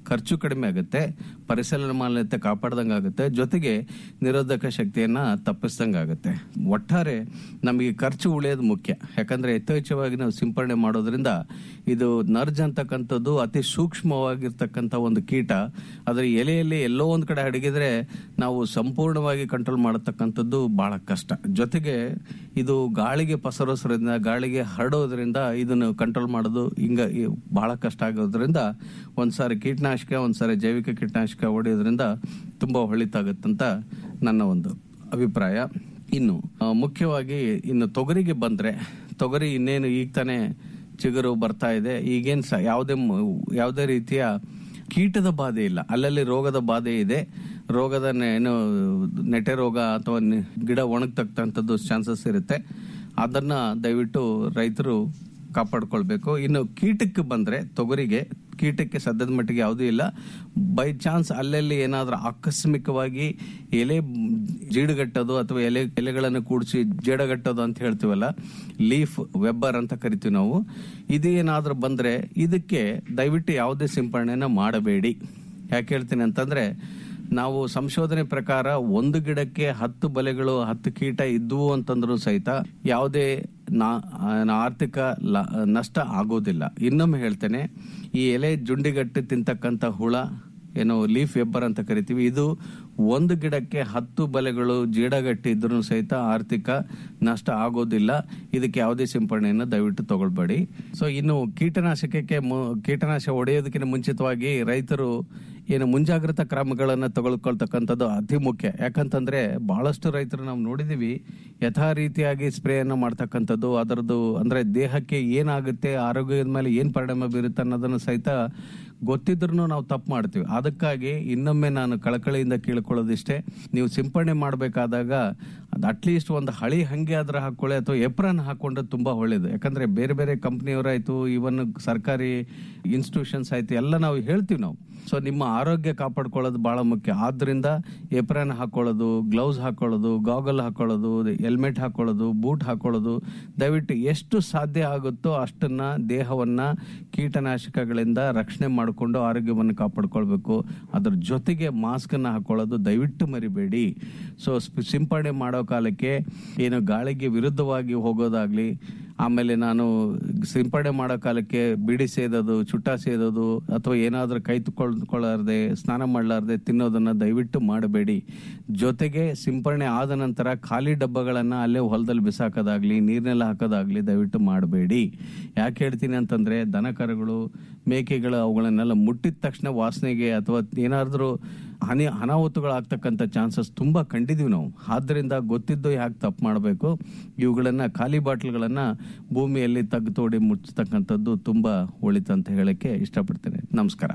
ಖರ್ಚು ಕಡಿಮೆ ಆಗುತ್ತೆ ಪರಿಸರ ಮಾಲಿನ್ಯತೆ ಕಾಪಾಡ್ದಂಗೆ ಆಗುತ್ತೆ ಜೊತೆಗೆ ನಿರೋಧಕ ಶಕ್ತಿಯನ್ನ ತಪ್ಪಿಸ್ದಂಗೆ ಆಗುತ್ತೆ ಒಟ್ಟಾರೆ ನಮಗೆ ಖರ್ಚು ಉಳಿಯೋದು ಮುಖ್ಯ ಯಾಕಂದ್ರೆ ಯಥೇಚ್ಛವಾಗಿ ನಾವು ಸಿಂಪರಣೆ ಮಾಡೋದ್ರಿಂದ ಇದು ನರ್ಜ್ ಅಂತಕ್ಕಂಥದ್ದು ಅತಿ ಸೂಕ್ಷ್ಮವಾಗಿರ್ತಕ್ಕಂಥ ಒಂದು ಕೀಟ ಅದರ ಎಲೆಯಲ್ಲಿ ಎಲ್ಲೋ ಒಂದ್ ಕಡೆ ಅಡಗಿದ್ರೆ ನಾವು ಸಂಪೂರ್ಣವಾಗಿ ಕಂಟ್ರೋಲ್ ಮಾಡತಕ್ಕಂಥದ್ದು ಬಹಳ ಕಷ್ಟ ಜೊತೆಗೆ ಇದು ಗಾಳಿಗೆ ಪಸರಿಸೋದ್ರಿಂದ ಗಾಳಿಗೆ ಹರಡೋದ್ರಿಂದ ಇದನ್ನು ಕಂಟ್ರೋಲ್ ಮಾಡೋದು ಹಿಂಗ ಈ ಬಹಳ ಕಷ್ಟ ಆಗೋದ್ರಿಂದ ಒಂದ್ಸಾರಿ ಕೀಟನಾಶಕ ಒಂದ್ಸಾರಿ ಜೈವಿಕ ಕೀಟನಾಶಕ ಹೊಡೆಯೋದ್ರಿಂದ ತುಂಬಾ ಒಳಿತಾಗತ್ತಂತ ನನ್ನ ಒಂದು ಅಭಿಪ್ರಾಯ ಇನ್ನು ಆ, ಮುಖ್ಯವಾಗಿ ಇನ್ನು ತೊಗರಿಗೆ ಬಂದ್ರೆ ತೊಗರಿ ಇನ್ನೇನು ಈಗ ತಾನೇ ಚಿಗುರು ಬರ್ತಾ ಇದೆ ಈಗೇನ್ ಸ ಯಾವುದೇ ಮ- ಯಾವುದೇ ರೀತಿಯ ಕೀಟದ ಬಾಧೆ ಇಲ್ಲ ಅಲ್ಲಲ್ಲಿ ರೋಗದ ಬಾಧೆ ಇದೆ ರೋಗದ ನೆ- ಏನು ನೆಟೆ ರೋಗ ಅಥವಾ ನಿ- ಗಿಡ ಒಣಗ್ತಕ್ಕಂಥದ್ದು ಚಾನ್ಸಸ್ ಇರುತ್ತೆ ಅದನ್ನ ದಯವಿಟ್ಟು ರೈತರು ಕಾಪಾಡ್ಕೊಳ್ಬೇಕು ಇನ್ನು ಕೀಟಕ್ಕೆ ಬಂದ್ರೆ ತೊಗರಿಗೆ ಕೀಟಕ್ಕೆ ಸದ್ಯದ ಮಟ್ಟಿಗೆ ಯಾವುದೂ ಇಲ್ಲ ಬೈ ಚಾನ್ಸ್ ಅಲ್ಲಲ್ಲಿ ಏನಾದ್ರೂ ಆಕಸ್ಮಿಕವಾಗಿ ಎಲೆ ಜೀಡುಗಟ್ಟೋದು ಅಥವಾ ಎಲೆ ಎಲೆಗಳನ್ನು ಕೂಡಿಸಿ ಜೇಡಗಟ್ಟೋದು ಅಂತ ಹೇಳ್ತೀವಲ್ಲ ಲೀಫ್ ವೆಬ್ಬರ್ ಅಂತ ಕರಿತೀವಿ ನಾವು ಇದೇನಾದ್ರೂ ಬಂದ್ರೆ ಇದಕ್ಕೆ ದಯವಿಟ್ಟು ಯಾವುದೇ ಸಿಂಪರಣೆನ ಮಾಡಬೇಡಿ ಯಾಕೆ ಹೇಳ್ತೀನಿ ಅಂತಂದ್ರೆ ನಾವು ಸಂಶೋಧನೆ ಪ್ರಕಾರ ಒಂದು ಗಿಡಕ್ಕೆ ಹತ್ತು ಬಲೆಗಳು ಹತ್ತು ಕೀಟ ಇದ್ವು ಅಂತಂದ್ರೂ ಸಹಿತ ಯಾವುದೇ ನಾ- ಆ, ಆರ್ಥಿಕ ಲ- ನಷ್ಟ ಆಗೋದಿಲ್ಲ ಇನ್ನೊಮ್ಮೆ ಹೇಳ್ತೇನೆ ಈ ಎಲೆ ಜುಂಡಿಗಟ್ಟಿ ತಿಂತಕ್ಕಂಥ ಹುಳ ಏನೋ ಲೀಫ್ ವೆಬ್ಬರ್ ಅಂತ ಕರಿತೀವಿ ಇದು ಒಂದು ಗಿಡಕ್ಕೆ ಹತ್ತು ಬಲೆಗಳು ಜೀಡಗಟ್ಟಿ ಇದ್ರೂ ಸಹಿತ ಆರ್ಥಿಕ ನಷ್ಟ ಆಗೋದಿಲ್ಲ ಇದಕ್ಕೆ ಯಾವುದೇ ಸಿಂಪರಣೆಯನ್ನು ದಯವಿಟ್ಟು ತಗೊಳ್ಬೇಡಿ ಸೊ ಇನ್ನು ಕೀಟನಾಶಕಕ್ಕೆ ಮು- ಕೀಟನಾಶಕ ಹೊಡೆಯೋದಕ್ಕಿಂತ ಮುಂಚಿತವಾಗಿ ರೈತರು ಏನು ಮುಂಜಾಗ್ರತಾ ಕ್ರಮಗಳನ್ನು ತಗೊಳ್ಕೊಳ್ತಕ್ಕಂಥದ್ದು ಅತಿ ಮುಖ್ಯ ಯಾಕಂತಂದ್ರೆ ಬಹಳಷ್ಟು ರೈತರು ನಾವು ನೋಡಿದೀವಿ ಯಥಾ ರೀತಿಯಾಗಿ ಸ್ಪ್ರೇಯನ್ನು ಮಾಡ್ತಕ್ಕಂಥದ್ದು ಅದರದ್ದು ಅಂದ್ರೆ ದೇಹಕ್ಕೆ ಏನಾಗುತ್ತೆ ಆರೋಗ್ಯದ ಮೇಲೆ ಏನ್ ಪರಿಣಾಮ ಬೀರುತ್ತೆ ಅನ್ನೋದನ್ನು ಸಹಿತ ಗೊತ್ತಿದ್ರು ನಾವು ತಪ್ಪು ಮಾಡ್ತೀವಿ ಅದಕ್ಕಾಗಿ ಇನ್ನೊಮ್ಮೆ ನಾನು ಕಳಕಳಿಯಿಂದ ಕೇಳ್ಕೊಳ್ಳೋದಿಷ್ಟೇ ನೀವು ಸಿಂಪರಣೆ ಮಾಡಬೇಕಾದಾಗ ಅದು ಅಟ್ಲೀಸ್ಟ್ ಒಂದು ಹಳಿ ಹಂಗೆ ಆದ್ರೆ ಹಾಕೊಳ್ಳಿ ಅಥವಾ ಎಪ್ರನ್ ಹಾಕೊಂಡ್ರೆ ತುಂಬಾ ಒಳ್ಳೇದು ಯಾಕಂದ್ರೆ ಬೇರೆ ಬೇರೆ ಕಂಪ್ನಿಯವರಾಯ್ತು ಇವನ್ ಸರ್ಕಾರಿ ಇನ್ಸ್ಟಿಟ್ಯೂಷನ್ಸ್ ಆಯ್ತು ಎಲ್ಲ ನಾವು ಹೇಳ್ತೀವಿ ನಾವು ಸೊ ನಿಮ್ಮ ಆರೋಗ್ಯ ಕಾಪಾಡ್ಕೊಳ್ಳೋದು ಬಹಳ ಮುಖ್ಯ ಆದ್ರಿಂದ ಎಪ್ರನ್ ಹಾಕೊಳ್ಳೋದು ಗ್ಲೌಸ್ ಹಾಕೊಳ್ಳೋದು ಗಾಗಲ್ ಹಾಕೊಳ್ಳೋದು ಹೆಲ್ಮೆಟ್ ಹಾಕೊಳ್ಳೋದು ಬೂಟ್ ಹಾಕೊಳ್ಳೋದು ದಯವಿಟ್ಟು ಎಷ್ಟು ಸಾಧ್ಯ ಆಗುತ್ತೋ ಅಷ್ಟನ್ನ ದೇಹವನ್ನ ಕೀಟನಾಶಕಗಳಿಂದ ರಕ್ಷಣೆ ಮಾಡಿಕೊಂಡು ಆರೋಗ್ಯವನ್ನು ಕಾಪಾಡ್ಕೊಳ್ಬೇಕು ಅದ್ರ ಜೊತೆಗೆ ಮಾಸ್ಕ್ ಅನ್ನ ಹಾಕೊಳ್ಳೋದು ದಯವಿಟ್ಟು ಮರಿಬೇಡಿ ಸೊ ಸ್ಪ- ಸಿಂಪರಣೆ ಮಾಡೋ ಕಾಲಕ್ಕೆ ಏನು ಗಾಳಿಗೆ ವಿರುದ್ಧವಾಗಿ ಹೋಗೋದಾಗ್ಲಿ ಆಮೇಲೆ ನಾನು ಸಿಂಪರಣೆ ಮಾಡೋ ಕಾಲಕ್ಕೆ ಬಿಡಿ ಸೇದೋದು ಚುಟ್ಟ ಸೇದೋದು ಅಥವಾ ಏನಾದ್ರೂ ಕೈ ತುಳ್ಕೊಳ್ಳಾರ್ದೆ ಸ್ನಾನ ಮಾಡಲಾರ್ದೆ ತಿನ್ನೋದನ್ನ ದಯವಿಟ್ಟು ಮಾಡಬೇಡಿ ಜೊತೆಗೆ ಸಿಂಪರಣೆ ಆದ ನಂತರ ಖಾಲಿ ಡಬ್ಬಗಳನ್ನ ಅಲ್ಲೇ ಹೊಲದಲ್ಲಿ ಬಿಸಾಕೋದಾಗ್ಲಿ ನೀರ್ನೆಲ್ಲ ಹಾಕೋದಾಗ್ಲಿ ದಯವಿಟ್ಟು ಮಾಡಬೇಡಿ ಯಾಕೆ ಹೇಳ್ತೀನಿ ಅಂತಂದ್ರೆ ದನ ಕರುಗಳು ಮೇಕೆಗಳು ಅವುಗಳನ್ನೆಲ್ಲ ಮುಟ್ಟಿದ ತಕ್ಷಣ ವಾಸನೆಗೆ ಅಥವಾ ಏನಾದ್ರೂ ಹನಿ ಅನಾಹುತಗಳಾಗ್ತಕ್ಕಂಥ ಚಾನ್ಸಸ್ ತುಂಬಾ ಕಂಡಿದೀವಿ ನಾವು ಆದ್ರಿಂದ ಗೊತ್ತಿದ್ದು ಯಾಕೆ ತಪ್ಪು ಮಾಡಬೇಕು ಇವುಗಳನ್ನ ಖಾಲಿ ಬಾಟ್ಲ್ಗಳನ್ನ ಭೂಮಿಯಲ್ಲಿ ತಗ್ಗು ತೋಡಿ ಮುಚ್ಚತಕ್ಕಂಥದ್ದು ತುಂಬಾ ಒಳಿತಂತ ಹೇಳಕ್ಕೆ ಇಷ್ಟಪಡ್ತೇನೆ ನಮಸ್ಕಾರ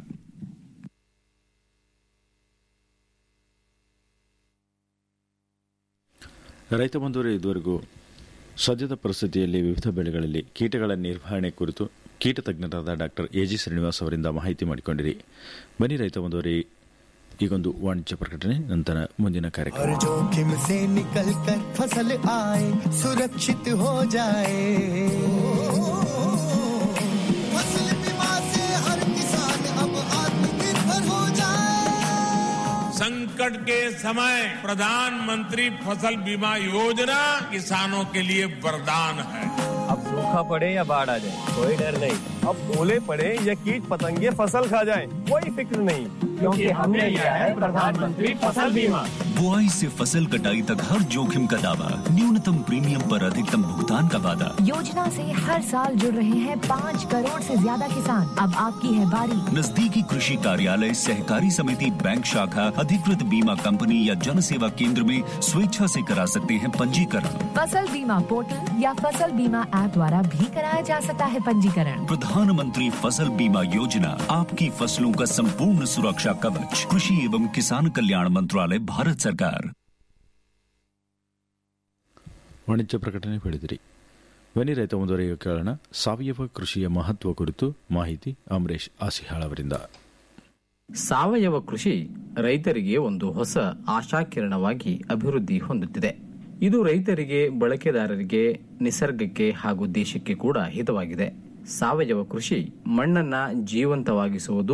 ರೈತ ಬಂಧುವರೇ ಇದುವರೆಗೂ ಸದ್ಯದ ಪರಿಸ್ಥಿತಿಯಲ್ಲಿ ವಿವಿಧ ಬೆಳೆಗಳಲ್ಲಿ ಕೀಟಗಳ ನಿರ್ವಹಣೆ ಕುರಿತು ಕೀಟ ತಜ್ಞರಾದ ಡಾಕ್ಟರ್ ಎ ಜಿ ಶ್ರೀನಿವಾಸ್ ಅವರಿಂದ ಮಾಹಿತಿ ಮಾಡಿಕೊಂಡಿರಿ ಬನ್ನಿ ರೈತ ಬಂಧುವರೇ ಈಗೊಂದು ವಾಣಿಜ್ಯ ಪ್ರಕಟಣೆ ನಂತರ ಮುಂದಿನ ಕಾರ್ಯಕ್ರಮ हर जोखिम से निकल कर फसल आए सुरक्षित हो जाए फसल बीमा से हर किसान अब आत्मनिर्भर हो जाए संकट के समय प्रधानमंत्री फसल बीमा योजना किसानों के लिए वरदान है अब सूखा पड़े या बाढ़ आ जाए कोई डर नहीं अब ओले पड़े या कीट पतंगे फसल खा जाए कोई फिक्र नहीं क्योंकि हमने लिया है प्रधानमंत्री फसल बीमा बुआई से फसल कटाई तक हर जोखिम का दावा न्यूनतम प्रीमियम पर अधिकतम भुगतान का वादा योजना से हर साल जुड़ रहे हैं पाँच करोड़ से ज्यादा किसान अब आपकी है बारी नजदीकी कृषि कार्यालय सहकारी समिति बैंक शाखा अधिकृत बीमा कंपनी या जन सेवा केंद्र में स्वेच्छा से करा सकते हैं पंजीकरण फसल बीमा पोर्टल या फसल बीमा ऐप द्वारा भी कराया जा सकता है पंजीकरण प्रधानमंत्री फसल बीमा योजना आपकी फसलों का संपूर्ण सुरक्षा कवच कृषि एवं किसान कल्याण मंत्रालय भारत सरकार ವಾಣಿಜ್ಯ ಪ್ರಕಟಣೆ ಹೇಳಿದಿರಿ ಬನ್ನಿ ರೈತ ಮುಂದುವರೆಯ ಕೇಳೋಣ ಸಾವಯವ ಕೃಷಿಯ ಮಹತ್ವ ಕುರಿತು ಮಾಹಿತಿ ಅಮರೇಶ್ ಆಸಿಹಾಳ್ ಅವರಿಂದ ಸಾವಯವ ಕೃಷಿ ರೈತರಿಗೆ ಒಂದು ಹೊಸ ಆಶಾಕಿರಣವಾಗಿ ಅಭಿವೃದ್ಧಿ ಹೊಂದುತ್ತಿದೆ ಇದು ರೈತರಿಗೆ ಬಳಕೆದಾರರಿಗೆ ನಿಸರ್ಗಕ್ಕೆ ಹಾಗೂ ದೇಶಕ್ಕೆ ಕೂಡ ಹಿತವಾಗಿದೆ ಸಾವಯವ ಕೃಷಿ ಮಣ್ಣನ್ನ ಜೀವಂತವಾಗಿಸುವುದು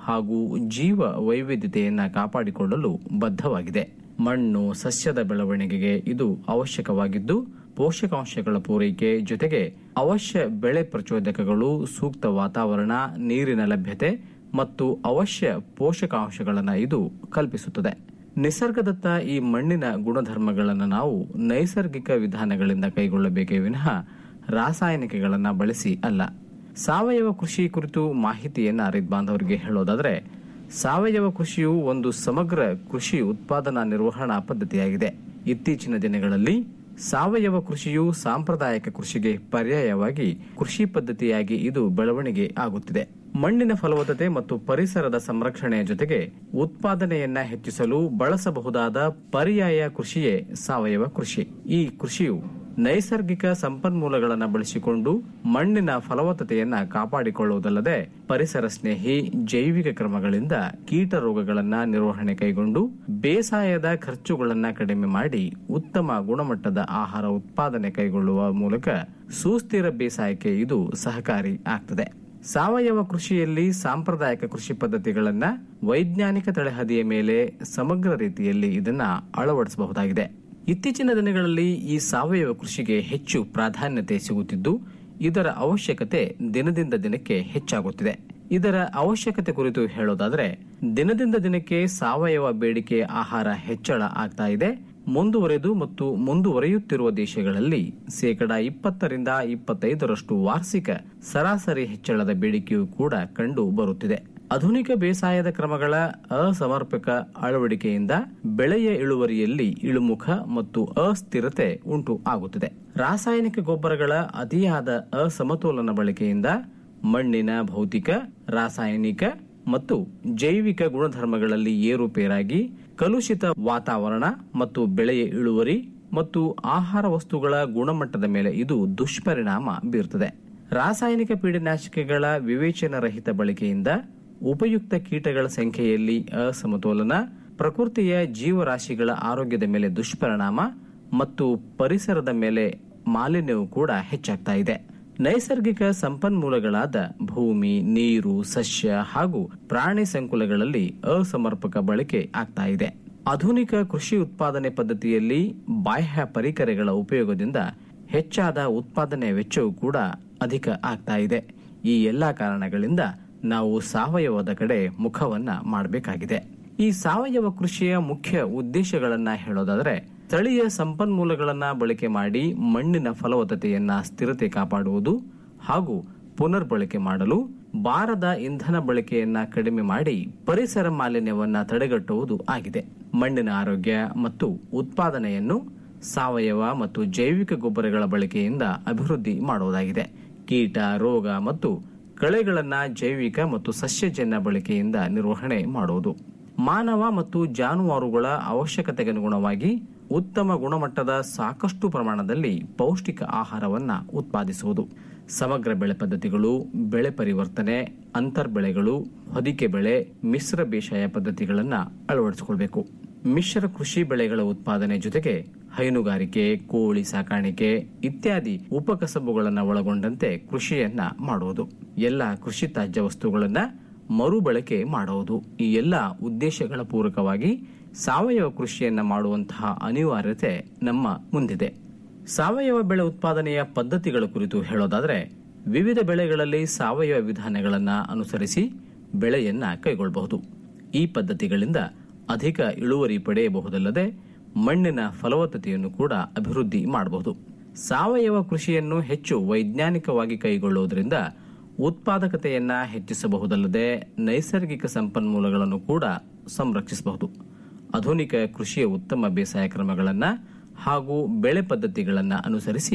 ಹಾಗೂ ಜೀವ ವೈವಿಧ್ಯತೆಯನ್ನ ಕಾಪಾಡಿಕೊಳ್ಳಲು ಬದ್ಧವಾಗಿದೆ ಮಣ್ಣು ಸಸ್ಯದ ಬೆಳವಣಿಗೆಗೆ ಇದು ಅವಶ್ಯಕವಾಗಿದ್ದು ಪೋಷಕಾಂಶಗಳ ಪೂರೈಕೆ ಜೊತೆಗೆ ಅವಶ್ಯ ಬೆಳೆ ಪ್ರಚೋದಕಗಳು ಸೂಕ್ತ ವಾತಾವರಣ ನೀರಿನ ಲಭ್ಯತೆ ಮತ್ತು ಅವಶ್ಯ ಪೋಷಕಾಂಶಗಳನ್ನು ಇದು ಕಲ್ಪಿಸುತ್ತದೆ ನಿಸರ್ಗದತ್ತ ಈ ಮಣ್ಣಿನ ಗುಣಧರ್ಮಗಳನ್ನು ನಾವು ನೈಸರ್ಗಿಕ ವಿಧಾನಗಳಿಂದ ಕೈಗೊಳ್ಳಬೇಕೇ ವಿನಃ ರಾಸಾಯನಿಕಗಳನ್ನು ಬಳಸಿ ಅಲ್ಲ ಸಾವಯವ ಕೃಷಿ ಕುರಿತು ಮಾಹಿತಿಯನ್ನ ರೈತ ಬಾಂಧವರಿಗೆ ಹೇಳೋದಾದ್ರೆ ಸಾವಯವ ಕೃಷಿಯು ಒಂದು ಸಮಗ್ರ ಕೃಷಿ ಉತ್ಪಾದನಾ ನಿರ್ವಹಣಾ ಪದ್ಧತಿಯಾಗಿದೆ ಇತ್ತೀಚಿನ ದಿನಗಳಲ್ಲಿ ಸಾವಯವ ಕೃಷಿಯು ಸಾಂಪ್ರದಾಯಿಕ ಕೃಷಿಗೆ ಪರ್ಯಾಯವಾಗಿ ಕೃಷಿ ಪದ್ಧತಿಯಾಗಿ ಇದು ಬೆಳವಣಿಗೆ ಆಗುತ್ತಿದೆ ಮಣ್ಣಿನ ಫಲವತ್ತತೆ ಮತ್ತು ಪರಿಸರದ ಸಂರಕ್ಷಣೆಯ ಜೊತೆಗೆ ಉತ್ಪಾದನೆಯನ್ನ ಹೆಚ್ಚಿಸಲು ಬಳಸಬಹುದಾದ ಪರ್ಯಾಯ ಕೃಷಿಯೇ ಸಾವಯವ ಕೃಷಿ ಈ ಕೃಷಿಯು ನೈಸರ್ಗಿಕ ಸಂಪನ್ಮೂಲಗಳನ್ನು ಬಳಸಿಕೊಂಡು ಮಣ್ಣಿನ ಫಲವತ್ತತೆಯನ್ನ ಕಾಪಾಡಿಕೊಳ್ಳುವುದಲ್ಲದೆ ಪರಿಸರ ಸ್ನೇಹಿ ಜೈವಿಕ ಕ್ರಮಗಳಿಂದ ಕೀಟ ರೋಗಗಳನ್ನ ನಿರ್ವಹಣೆ ಕೈಗೊಂಡು ಬೇಸಾಯದ ಖರ್ಚುಗಳನ್ನ ಕಡಿಮೆ ಮಾಡಿ ಉತ್ತಮ ಗುಣಮಟ್ಟದ ಆಹಾರ ಉತ್ಪಾದನೆ ಕೈಗೊಳ್ಳುವ ಮೂಲಕ ಸುಸ್ಥಿರ ಬೇಸಾಯಕ್ಕೆ ಇದು ಸಹಕಾರಿ ಆಗ್ತದೆ ಸಾವಯವ ಕೃಷಿಯಲ್ಲಿ ಸಾಂಪ್ರದಾಯಿಕ ಕೃಷಿ ಪದ್ಧತಿಗಳನ್ನ ವೈಜ್ಞಾನಿಕ ತಳಹದಿಯ ಮೇಲೆ ಸಮಗ್ರ ರೀತಿಯಲ್ಲಿ ಇದನ್ನ ಅಳವಡಿಸಬಹುದಾಗಿದೆ ಇತ್ತೀಚಿನ ದಿನಗಳಲ್ಲಿ ಈ ಸಾವಯವ ಕೃಷಿಗೆ ಹೆಚ್ಚು ಪ್ರಾಧಾನ್ಯತೆ ಸಿಗುತ್ತಿದ್ದು ಇದರ ಅವಶ್ಯಕತೆ ದಿನದಿಂದ ದಿನಕ್ಕೆ ಹೆಚ್ಚಾಗುತ್ತಿದೆ ಇದರ ಅವಶ್ಯಕತೆ ಕುರಿತು ಹೇಳೋದಾದ್ರೆ ದಿನದಿಂದ ದಿನಕ್ಕೆ ಸಾವಯವ ಬೇಡಿಕೆ ಆಹಾರ ಹೆಚ್ಚಳ ಆಗ್ತಾ ಇದೆ ಮುಂದುವರೆದು ಮತ್ತು ಮುಂದುವರಿಯುತ್ತಿರುವ ದೇಶಗಳಲ್ಲಿ ಶೇಕಡ ಇಪ್ಪತ್ತರಿಂದ ಇಪ್ಪತ್ತೈದರಷ್ಟು ವಾರ್ಷಿಕ ಸರಾಸರಿ ಹೆಚ್ಚಳದ ಬೇಡಿಕೆಯೂ ಕೂಡ ಕಂಡು ಬರುತ್ತಿದೆ ಆಧುನಿಕ ಬೇಸಾಯದ ಕ್ರಮಗಳ ಅಸಮರ್ಪಕ ಅಳವಡಿಕೆಯಿಂದ ಬೆಳೆಯ ಇಳುವರಿಯಲ್ಲಿ ಇಳುಮುಖ ಮತ್ತು ಅಸ್ಥಿರತೆ ಉಂಟು ಆಗುತ್ತಿದೆ ರಾಸಾಯನಿಕ ಗೊಬ್ಬರಗಳ ಅತಿಯಾದ ಅಸಮತೋಲನ ಬಳಕೆಯಿಂದ ಮಣ್ಣಿನ ಭೌತಿಕ ರಾಸಾಯನಿಕ ಮತ್ತು ಜೈವಿಕ ಗುಣಧರ್ಮಗಳಲ್ಲಿ ಏರುಪೇರಾಗಿ ಕಲುಷಿತ ವಾತಾವರಣ ಮತ್ತು ಬೆಳೆಯ ಇಳುವರಿ ಮತ್ತು ಆಹಾರ ವಸ್ತುಗಳ ಗುಣಮಟ್ಟದ ಮೇಲೆ ಇದು ದುಷ್ಪರಿಣಾಮ ಬೀರುತ್ತದೆ ರಾಸಾಯನಿಕ ಪೀಡನಾಶಕಗಳ ವಿವೇಚನ ರಹಿತ ಬಳಕೆಯಿಂದ ಉಪಯುಕ್ತ ಕೀಟಗಳ ಸಂಖ್ಯೆಯಲ್ಲಿ ಅಸಮತೋಲನ ಪ್ರಕೃತಿಯ ಜೀವರಾಶಿಗಳ ಆರೋಗ್ಯದ ಮೇಲೆ ದುಷ್ಪರಿಣಾಮ ಮತ್ತು ಪರಿಸರದ ಮೇಲೆ ಮಾಲಿನ್ಯವು ಕೂಡ ಹೆಚ್ಚಾಗ್ತಾ ಇದೆ ನೈಸರ್ಗಿಕ ಸಂಪನ್ಮೂಲಗಳಾದ ಭೂಮಿ ನೀರು ಸಸ್ಯ ಹಾಗೂ ಪ್ರಾಣಿ ಸಂಕುಲಗಳಲ್ಲಿ ಅಸಮರ್ಪಕ ಬಳಕೆ ಆಗ್ತಾ ಇದೆ ಆಧುನಿಕ ಕೃಷಿ ಉತ್ಪಾದನೆ ಪದ್ಧತಿಯಲ್ಲಿ ಬಾಹ್ಯ ಪರಿಕರಗಳ ಉಪಯೋಗದಿಂದ ಹೆಚ್ಚಾದ ಉತ್ಪಾದನೆ ವೆಚ್ಚವೂ ಕೂಡ ಅಧಿಕ ಆಗ್ತಾ ಇದೆ ಈ ಎಲ್ಲಾ ಕಾರಣಗಳಿಂದ ನಾವು ಸಾವಯವದ ಕಡೆ ಮುಖವನ್ನ ಮಾಡಬೇಕಾಗಿದೆ ಈ ಸಾವಯವ ಕೃಷಿಯ ಮುಖ್ಯ ಉದ್ದೇಶಗಳನ್ನ ಹೇಳೋದಾದ್ರೆ ಸ್ಥಳೀಯ ಸಂಪನ್ಮೂಲಗಳನ್ನ ಬಳಕೆ ಮಾಡಿ ಮಣ್ಣಿನ ಫಲವತ್ತತೆಯನ್ನ ಸ್ಥಿರತೆ ಕಾಪಾಡುವುದು ಹಾಗೂ ಪುನರ್ಬಳಕೆ ಮಾಡಲು ಬಾರದ ಇಂಧನ ಬಳಕೆಯನ್ನ ಕಡಿಮೆ ಮಾಡಿ ಪರಿಸರ ಮಾಲಿನ್ಯವನ್ನ ತಡೆಗಟ್ಟುವುದು ಆಗಿದೆ ಮಣ್ಣಿನ ಆರೋಗ್ಯ ಮತ್ತು ಉತ್ಪಾದನೆಯನ್ನು ಸಾವಯವ ಮತ್ತು ಜೈವಿಕ ಗೊಬ್ಬರಗಳ ಬಳಕೆಯಿಂದ ಅಭಿವೃದ್ಧಿ ಮಾಡುವುದಾಗಿದೆ ಕೀಟ ರೋಗ ಮತ್ತು ಕಳೆಗಳನ್ನ ಜೈವಿಕ ಮತ್ತು ಸಸ್ಯಜನ್ಯ ಬಳಕೆಯಿಂದ ನಿರ್ವಹಣೆ ಮಾಡುವುದು ಮಾನವ ಮತ್ತು ಜಾನುವಾರುಗಳ ಅವಶ್ಯಕತೆಗನುಗುಣವಾಗಿ ಉತ್ತಮ ಗುಣಮಟ್ಟದ ಸಾಕಷ್ಟು ಪ್ರಮಾಣದಲ್ಲಿ ಪೌಷ್ಟಿಕ ಆಹಾರವನ್ನ ಉತ್ಪಾದಿಸುವುದು ಸಮಗ್ರ ಬೆಳೆ ಪದ್ಧತಿಗಳು ಬೆಳೆ ಪರಿವರ್ತನೆ ಅಂತರ್ ಬೆಳೆಗಳು ಹೊದಿಕೆ ಬೆಳೆ ಮಿಶ್ರ ಬೇಸಾಯ ಪದ್ಧತಿಗಳನ್ನ ಅಳವಡಿಸಿಕೊಳ್ಬೇಕು ಮಿಶ್ರ ಕೃಷಿ ಬೆಳೆಗಳ ಉತ್ಪಾದನೆ ಜೊತೆಗೆ ಹೈನುಗಾರಿಕೆ ಕೋಳಿ ಸಾಕಾಣಿಕೆ ಇತ್ಯಾದಿ ಉಪಕಸಬುಗಳನ್ನು ಒಳಗೊಂಡಂತೆ ಕೃಷಿಯನ್ನ ಮಾಡುವುದು ಎಲ್ಲ ಕೃಷಿ ತ್ಯಾಜ್ಯ ವಸ್ತುಗಳನ್ನ ಮರುಬಳಕೆ ಮಾಡುವುದು ಈ ಎಲ್ಲ ಉದ್ದೇಶಗಳ ಪೂರಕವಾಗಿ ಸಾವಯವ ಕೃಷಿಯನ್ನ ಮಾಡುವಂತಹ ಅನಿವಾರ್ಯತೆ ನಮ್ಮ ಮುಂದಿದೆ ಸಾವಯವ ಬೆಳೆ ಉತ್ಪಾದನೆಯ ಪದ್ಧತಿಗಳ ಕುರಿತು ಹೇಳೋದಾದ್ರೆ ವಿವಿಧ ಬೆಳೆಗಳಲ್ಲಿ ಸಾವಯವ ವಿಧಾನಗಳನ್ನ ಅನುಸರಿಸಿ ಬೆಳೆಯನ್ನ ಕೈಗೊಳ್ಳಬಹುದು ಈ ಪದ್ಧತಿಗಳಿಂದ ಅಧಿಕ ಇಳುವರಿ ಪಡೆಯಬಹುದಲ್ಲದೆ ಮಣ್ಣಿನ ಫಲವತ್ತತೆಯನ್ನು ಕೂಡ ಅಭಿವೃದ್ಧಿ ಮಾಡಬಹುದು ಸಾವಯವ ಕೃಷಿಯನ್ನು ಹೆಚ್ಚು ವೈಜ್ಞಾನಿಕವಾಗಿ ಕೈಗೊಳ್ಳುವುದರಿಂದ ಉತ್ಪಾದಕತೆಯನ್ನ ಹೆಚ್ಚಿಸಬಹುದಲ್ಲದೆ ನೈಸರ್ಗಿಕ ಸಂಪನ್ಮೂಲಗಳನ್ನು ಕೂಡ ಸಂರಕ್ಷಿಸಬಹುದು ಆಧುನಿಕ ಕೃಷಿಯ ಉತ್ತಮ ಬೇಸಾಯ ಕ್ರಮಗಳನ್ನ ಹಾಗೂ ಬೆಳೆ ಪದ್ಧತಿಗಳನ್ನು ಅನುಸರಿಸಿ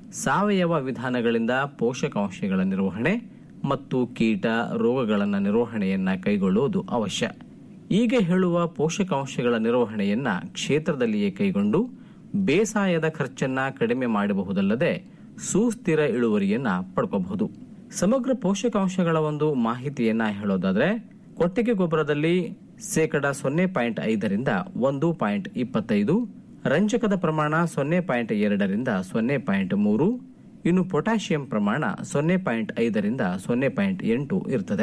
ಸಾವಯವ ವಿಧಾನಗಳಿಂದ ಪೋಷಕಾಂಶಗಳ ನಿರ್ವಹಣೆ ಮತ್ತು ಕೀಟ ರೋಗಗಳನ್ನು ನಿರ್ವಹಣೆಯನ್ನ ಕೈಗೊಳ್ಳುವುದು ಅವಶ್ಯ ಈಗ ಹೇಳುವ ಪೋಷಕಾಂಶಗಳ ನಿರ್ವಹಣೆಯನ್ನ ಕ್ಷೇತ್ರದಲ್ಲಿಯೇ ಕೈಗೊಂಡು ಬೇಸಾಯದ ಖರ್ಚನ್ನ ಕಡಿಮೆ ಮಾಡಬಹುದಲ್ಲದೆ ಸುಸ್ಥಿರ ಇಳುವರಿಯನ್ನ ಪಡ್ಕೋಬಹುದು ಸಮಗ್ರ ಪೋಷಕಾಂಶಗಳ ಒಂದು ಮಾಹಿತಿಯನ್ನ ಹೇಳೋದಾದ್ರೆ ಕೊಟ್ಟಿಗೆ ಗೊಬ್ಬರದಲ್ಲಿ ಶೇಕಡ ಸೊನ್ನೆ ಪಾಯಿಂಟ್ ಐದರಿಂದ ಒಂದು ಪಾಯಿಂಟ್ ಇಪ್ಪತ್ತೈದು ರಂಜಕದ ಪ್ರಮಾಣ ಸೊನ್ನೆ ಪಾಯಿಂಟ್ ಎರಡರಿಂದ ಸೊನ್ನೆ ಪಾಯಿಂಟ್ ಮೂರು ಇನ್ನು ಪೊಟ್ಯಾಷಿಯಂ ಪ್ರಮಾಣ ಸೊನ್ನೆ ಪಾಯಿಂಟ್ ಐದರಿಂದ ಸೊನ್ನೆ ಪಾಯಿಂಟ್ ಎಂಟು ಇರ್ತದೆ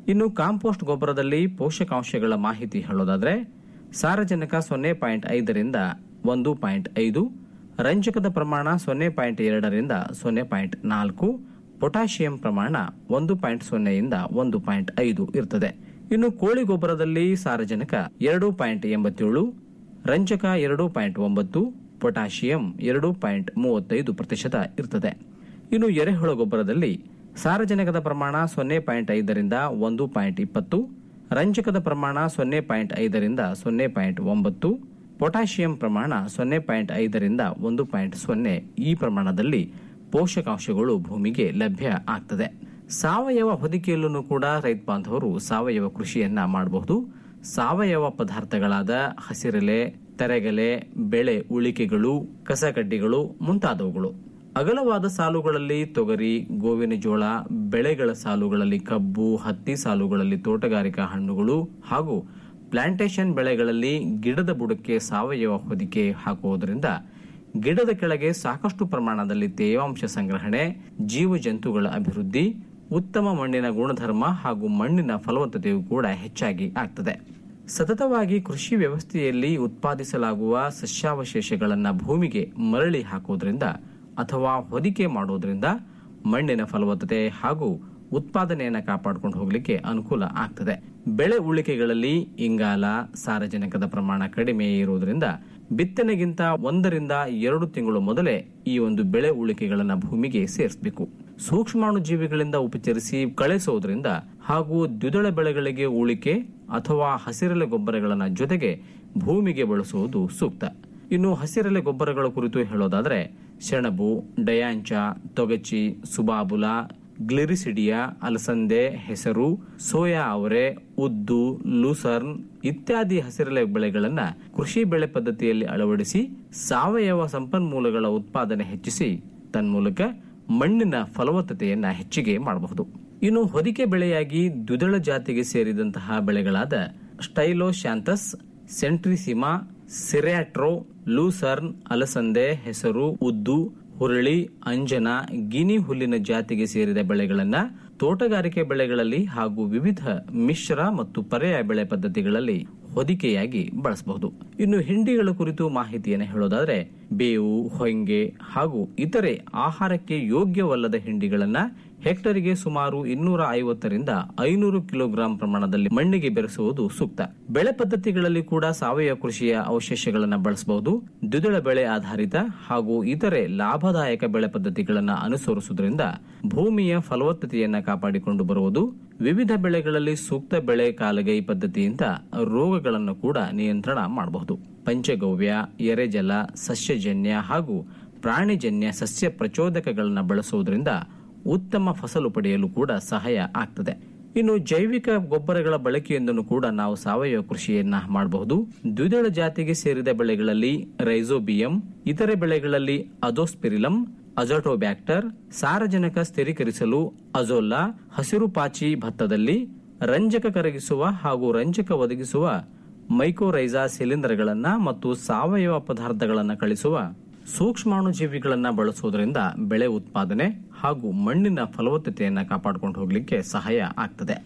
ಇನ್ನು ಕಾಂಪೋಸ್ಟ್ ಗೊಬ್ಬರದಲ್ಲಿ ಪೋಷಕಾಂಶಗಳ ಮಾಹಿತಿ ಹೇಳೋದಾದ್ರೆ ಸಾರಜನಕ ಸೊನ್ನೆ ಪಾಯಿಂಟ್ ಐದರಿಂದ ಒಂದು ಪಾಯಿಂಟ್ ಐದು ರಂಜಕದ ಪ್ರಮಾಣ ಸೊನ್ನೆ ಪಾಯಿಂಟ್ ಎರಡರಿಂದ ಸೊನ್ನೆ ಪಾಯಿಂಟ್ ನಾಲ್ಕು ಪೊಟ್ಯಾಷಿಯಂ ಪ್ರಮಾಣ ಒಂದು ಪಾಯಿಂಟ್ ಸೊನ್ನೆಯಿಂದ ಒಂದು ಪಾಯಿಂಟ್ ಐದು ಇರ್ತದೆ ಇನ್ನು ಕೋಳಿ ಗೊಬ್ಬರದಲ್ಲಿ ಸಾರಜನಕ ಎರಡು ಪಾಯಿಂಟ್ ಎಂಬತ್ತೇಳು ರಂಜಕ ಎರಡು ಪಾಯಿಂಟ್ ಒಂಬತ್ತು ಪೊಟ್ಯಾಷಿಯಂ ಎರಡು ಪಾಯಿಂಟ್ ಮೂವತ್ತೈದು ಪ್ರತಿಶತ ಇರ್ತದೆ ಇನ್ನು ಎರೆಹುಳ ಗೊಬ್ಬರದಲ್ಲಿ ಸಾರಜನಕದ ಪ್ರಮಾಣ ಸೊನ್ನೆ ಪಾಯಿಂಟ್ ಐದರಿಂದ ಒಂದು ಪಾಯಿಂಟ್ ಇಪ್ಪತ್ತು ರಂಜಕದ ಪ್ರಮಾಣ ಸೊನ್ನೆ ಪಾಯಿಂಟ್ ಐದರಿಂದ ಸೊನ್ನೆ ಪಾಯಿಂಟ್ ಒಂಬತ್ತು ಪೊಟ್ಯಾಷಿಯಂ ಪ್ರಮಾಣ ಸೊನ್ನೆ ಪಾಯಿಂಟ್ ಐದರಿಂದ ಒಂದು ಪಾಯಿಂಟ್ ಸೊನ್ನೆ ಈ ಪ್ರಮಾಣದಲ್ಲಿ ಪೋಷಕಾಂಶಗಳು ಭೂಮಿಗೆ ಲಭ್ಯ ಆಗ್ತದೆ ಸಾವಯವ ಹೊದಿಕೆಯಲ್ಲೂ ಕೂಡ ರೈತ ಬಾಂಧವರು ಸಾವಯವ ಕೃಷಿಯನ್ನ ಮಾಡಬಹುದು ಸಾವಯವ ಪದಾರ್ಥಗಳಾದ ಹಸಿರೆಲೆ ತೆರೆಗೆಲೆ ಬೆಳೆ ಉಳಿಕೆಗಳು ಕಸಕಡ್ಡಿಗಳು ಮುಂತಾದವುಗಳು ಅಗಲವಾದ ಸಾಲುಗಳಲ್ಲಿ ತೊಗರಿ ಗೋವಿನ ಜೋಳ ಬೆಳೆಗಳ ಸಾಲುಗಳಲ್ಲಿ ಕಬ್ಬು ಹತ್ತಿ ಸಾಲುಗಳಲ್ಲಿ ತೋಟಗಾರಿಕಾ ಹಣ್ಣುಗಳು ಹಾಗೂ ಪ್ಲಾಂಟೇಶನ್ ಬೆಳೆಗಳಲ್ಲಿ ಗಿಡದ ಬುಡಕ್ಕೆ ಸಾವಯವ ಹೊದಿಕೆ ಹಾಕುವುದರಿಂದ ಗಿಡದ ಕೆಳಗೆ ಸಾಕಷ್ಟು ಪ್ರಮಾಣದಲ್ಲಿ ತೇವಾಂಶ ಸಂಗ್ರಹಣೆ ಜೀವ ಜಂತುಗಳ ಅಭಿವೃದ್ಧಿ ಉತ್ತಮ ಮಣ್ಣಿನ ಗುಣಧರ್ಮ ಹಾಗೂ ಮಣ್ಣಿನ ಫಲವತ್ತತೆಯೂ ಕೂಡ ಹೆಚ್ಚಾಗಿ ಆಗ್ತದೆ ಸತತವಾಗಿ ಕೃಷಿ ವ್ಯವಸ್ಥೆಯಲ್ಲಿ ಉತ್ಪಾದಿಸಲಾಗುವ ಸಸ್ಯಾವಶೇಷಗಳನ್ನು ಭೂಮಿಗೆ ಮರಳಿ ಹಾಕುವುದರಿಂದ ಅಥವಾ ಹೊದಿಕೆ ಮಾಡುವುದರಿಂದ ಮಣ್ಣಿನ ಫಲವತ್ತತೆ ಹಾಗೂ ಉತ್ಪಾದನೆಯನ್ನು ಕಾಪಾಡಿಕೊಂಡು ಹೋಗಲಿಕ್ಕೆ ಅನುಕೂಲ ಆಗ್ತದೆ ಬೆಳೆ ಉಳಿಕೆಗಳಲ್ಲಿ ಇಂಗಾಲ ಸಾರಜನಕದ ಪ್ರಮಾಣ ಕಡಿಮೆ ಇರುವುದರಿಂದ ಬಿತ್ತನೆಗಿಂತ ಒಂದರಿಂದ ಎರಡು ತಿಂಗಳು ಮೊದಲೇ ಈ ಒಂದು ಬೆಳೆ ಉಳಿಕೆಗಳನ್ನು ಭೂಮಿಗೆ ಸೇರಿಸಬೇಕು ಸೂಕ್ಷ್ಮಾಣು ಜೀವಿಗಳಿಂದ ಉಪಚರಿಸಿ ಕಳೆಸೋದ್ರಿಂದ ಹಾಗೂ ದ್ವಿದಳ ಬೆಳೆಗಳಿಗೆ ಉಳಿಕೆ ಅಥವಾ ಹಸಿರೆಲೆ ಗೊಬ್ಬರಗಳನ್ನ ಜೊತೆಗೆ ಭೂಮಿಗೆ ಬಳಸುವುದು ಸೂಕ್ತ ಇನ್ನು ಹಸಿರೆಲೆ ಗೊಬ್ಬರಗಳ ಕುರಿತು ಹೇಳೋದಾದ್ರೆ ಸೆಣಬು ಡಯಾಂಚ ತೊಗಚಿ ಸುಬಾಬುಲ ಗ್ಲಿರಿಸಿಡಿಯಾ ಅಲಸಂದೆ ಹೆಸರು ಸೋಯಾ ಅವರೆ ಉದ್ದು ಲೂಸರ್ನ್ ಇತ್ಯಾದಿ ಹಸಿರೆಲೆ ಬೆಳೆಗಳನ್ನ ಕೃಷಿ ಬೆಳೆ ಪದ್ಧತಿಯಲ್ಲಿ ಅಳವಡಿಸಿ ಸಾವಯವ ಸಂಪನ್ಮೂಲಗಳ ಉತ್ಪಾದನೆ ಹೆಚ್ಚಿಸಿ ತನ್ಮೂಲಕ ಮಣ್ಣಿನ ಫಲವತ್ತತೆಯನ್ನ ಹೆಚ್ಚಿಗೆ ಮಾಡಬಹುದು ಇನ್ನು ಹೊದಿಕೆ ಬೆಳೆಯಾಗಿ ದ್ವಿದಳ ಜಾತಿಗೆ ಸೇರಿದಂತಹ ಬೆಳೆಗಳಾದ ಸ್ಟೈಲೋಶ್ಯಾಂಥಸ್ ಸೆಂಟ್ರಿಸಿಮಾ ಸಿರ್ಯಾಟ್ರೋ ಲೂಸರ್ನ್ ಅಲಸಂದೆ ಹೆಸರು ಉದ್ದು ಹುರುಳಿ ಅಂಜನ ಗಿನಿ ಹುಲ್ಲಿನ ಜಾತಿಗೆ ಸೇರಿದ ಬೆಳೆಗಳನ್ನ ತೋಟಗಾರಿಕೆ ಬೆಳೆಗಳಲ್ಲಿ ಹಾಗೂ ವಿವಿಧ ಮಿಶ್ರ ಮತ್ತು ಪರ್ಯಾಯ ಬೆಳೆ ಪದ್ಧತಿಗಳಲ್ಲಿ ಹೊದಿಕೆಯಾಗಿ ಬಳಸಬಹುದು ಇನ್ನು ಹಿಂಡಿಗಳ ಕುರಿತು ಮಾಹಿತಿಯನ್ನು ಹೇಳೋದಾದ್ರೆ ಬೇವು ಹೊಂಗೆ ಹಾಗೂ ಇತರೆ ಆಹಾರಕ್ಕೆ ಯೋಗ್ಯವಲ್ಲದ ಹಿಂಡಿಗಳನ್ನ ಹೆಕ್ಟರಿಗೆ ಸುಮಾರು ಇನ್ನೂರ ಐವತ್ತರಿಂದ ಐನೂರು ಕಿಲೋಗ್ರಾಂ ಪ್ರಮಾಣದಲ್ಲಿ ಮಣ್ಣಿಗೆ ಬೆರೆಸುವುದು ಸೂಕ್ತ ಬೆಳೆ ಪದ್ಧತಿಗಳಲ್ಲಿ ಕೂಡ ಸಾವಯವ ಕೃಷಿಯ ಅವಶೇಷಗಳನ್ನು ಬಳಸಬಹುದು ದ್ವಿದಳ ಬೆಳೆ ಆಧಾರಿತ ಹಾಗೂ ಇತರೆ ಲಾಭದಾಯಕ ಬೆಳೆ ಪದ್ಧತಿಗಳನ್ನು ಅನುಸರಿಸುವುದರಿಂದ ಭೂಮಿಯ ಫಲವತ್ತತೆಯನ್ನ ಕಾಪಾಡಿಕೊಂಡು ಬರುವುದು ವಿವಿಧ ಬೆಳೆಗಳಲ್ಲಿ ಸೂಕ್ತ ಬೆಳೆ ಕಾಲಗೈ ಪದ್ಧತಿಯಿಂದ ರೋಗಗಳನ್ನು ಕೂಡ ನಿಯಂತ್ರಣ ಮಾಡಬಹುದು ಪಂಚಗವ್ಯ ಎರೆಜಲ ಸಸ್ಯಜನ್ಯ ಹಾಗೂ ಪ್ರಾಣಿಜನ್ಯ ಸಸ್ಯ ಪ್ರಚೋದಕಗಳನ್ನು ಬಳಸುವುದರಿಂದ ಉತ್ತಮ ಫಸಲು ಪಡೆಯಲು ಕೂಡ ಸಹಾಯ ಆಗ್ತದೆ ಇನ್ನು ಜೈವಿಕ ಗೊಬ್ಬರಗಳ ಬಳಕೆಯಿಂದಲೂ ಕೂಡ ನಾವು ಸಾವಯವ ಕೃಷಿಯನ್ನ ಮಾಡಬಹುದು ದ್ವಿದಳ ಜಾತಿಗೆ ಸೇರಿದ ಬೆಳೆಗಳಲ್ಲಿ ರೈಸೋಬಿಯಂ ಇತರೆ ಬೆಳೆಗಳಲ್ಲಿ ಅಜೋಸ್ಪಿರಿಲಂ ಅಜೋಟೋಬ್ಯಾಕ್ಟರ್ ಸಾರಜನಕ ಸ್ಥಿರೀಕರಿಸಲು ಅಜೋಲ್ಲಾ ಹಸಿರು ಪಾಚಿ ಭತ್ತದಲ್ಲಿ ರಂಜಕ ಕರಗಿಸುವ ಹಾಗೂ ರಂಜಕ ಒದಗಿಸುವ ಮೈಕೋರೈಸಾ ಸಿಲಿಂಡರ್ಗಳನ್ನ ಮತ್ತು ಸಾವಯವ ಪದಾರ್ಥಗಳನ್ನು ಕಳಿಸುವ ಸೂಕ್ಷ್ಮಾಣು ಜೀವಿಗಳನ್ನ ಬಳಸುವುದರಿಂದ ಬೆಳೆ ಉತ್ಪಾದನೆ ಹಾಗೂ ಮಣ್ಣಿನ ಫಲವತ್ತತೆಯನ್ನು ಕಾಪಾಡಿಕೊಂಡು ಹೋಗಲಿಕ್ಕೆ ಸಹಾಯ ಆಗ್ತದೆ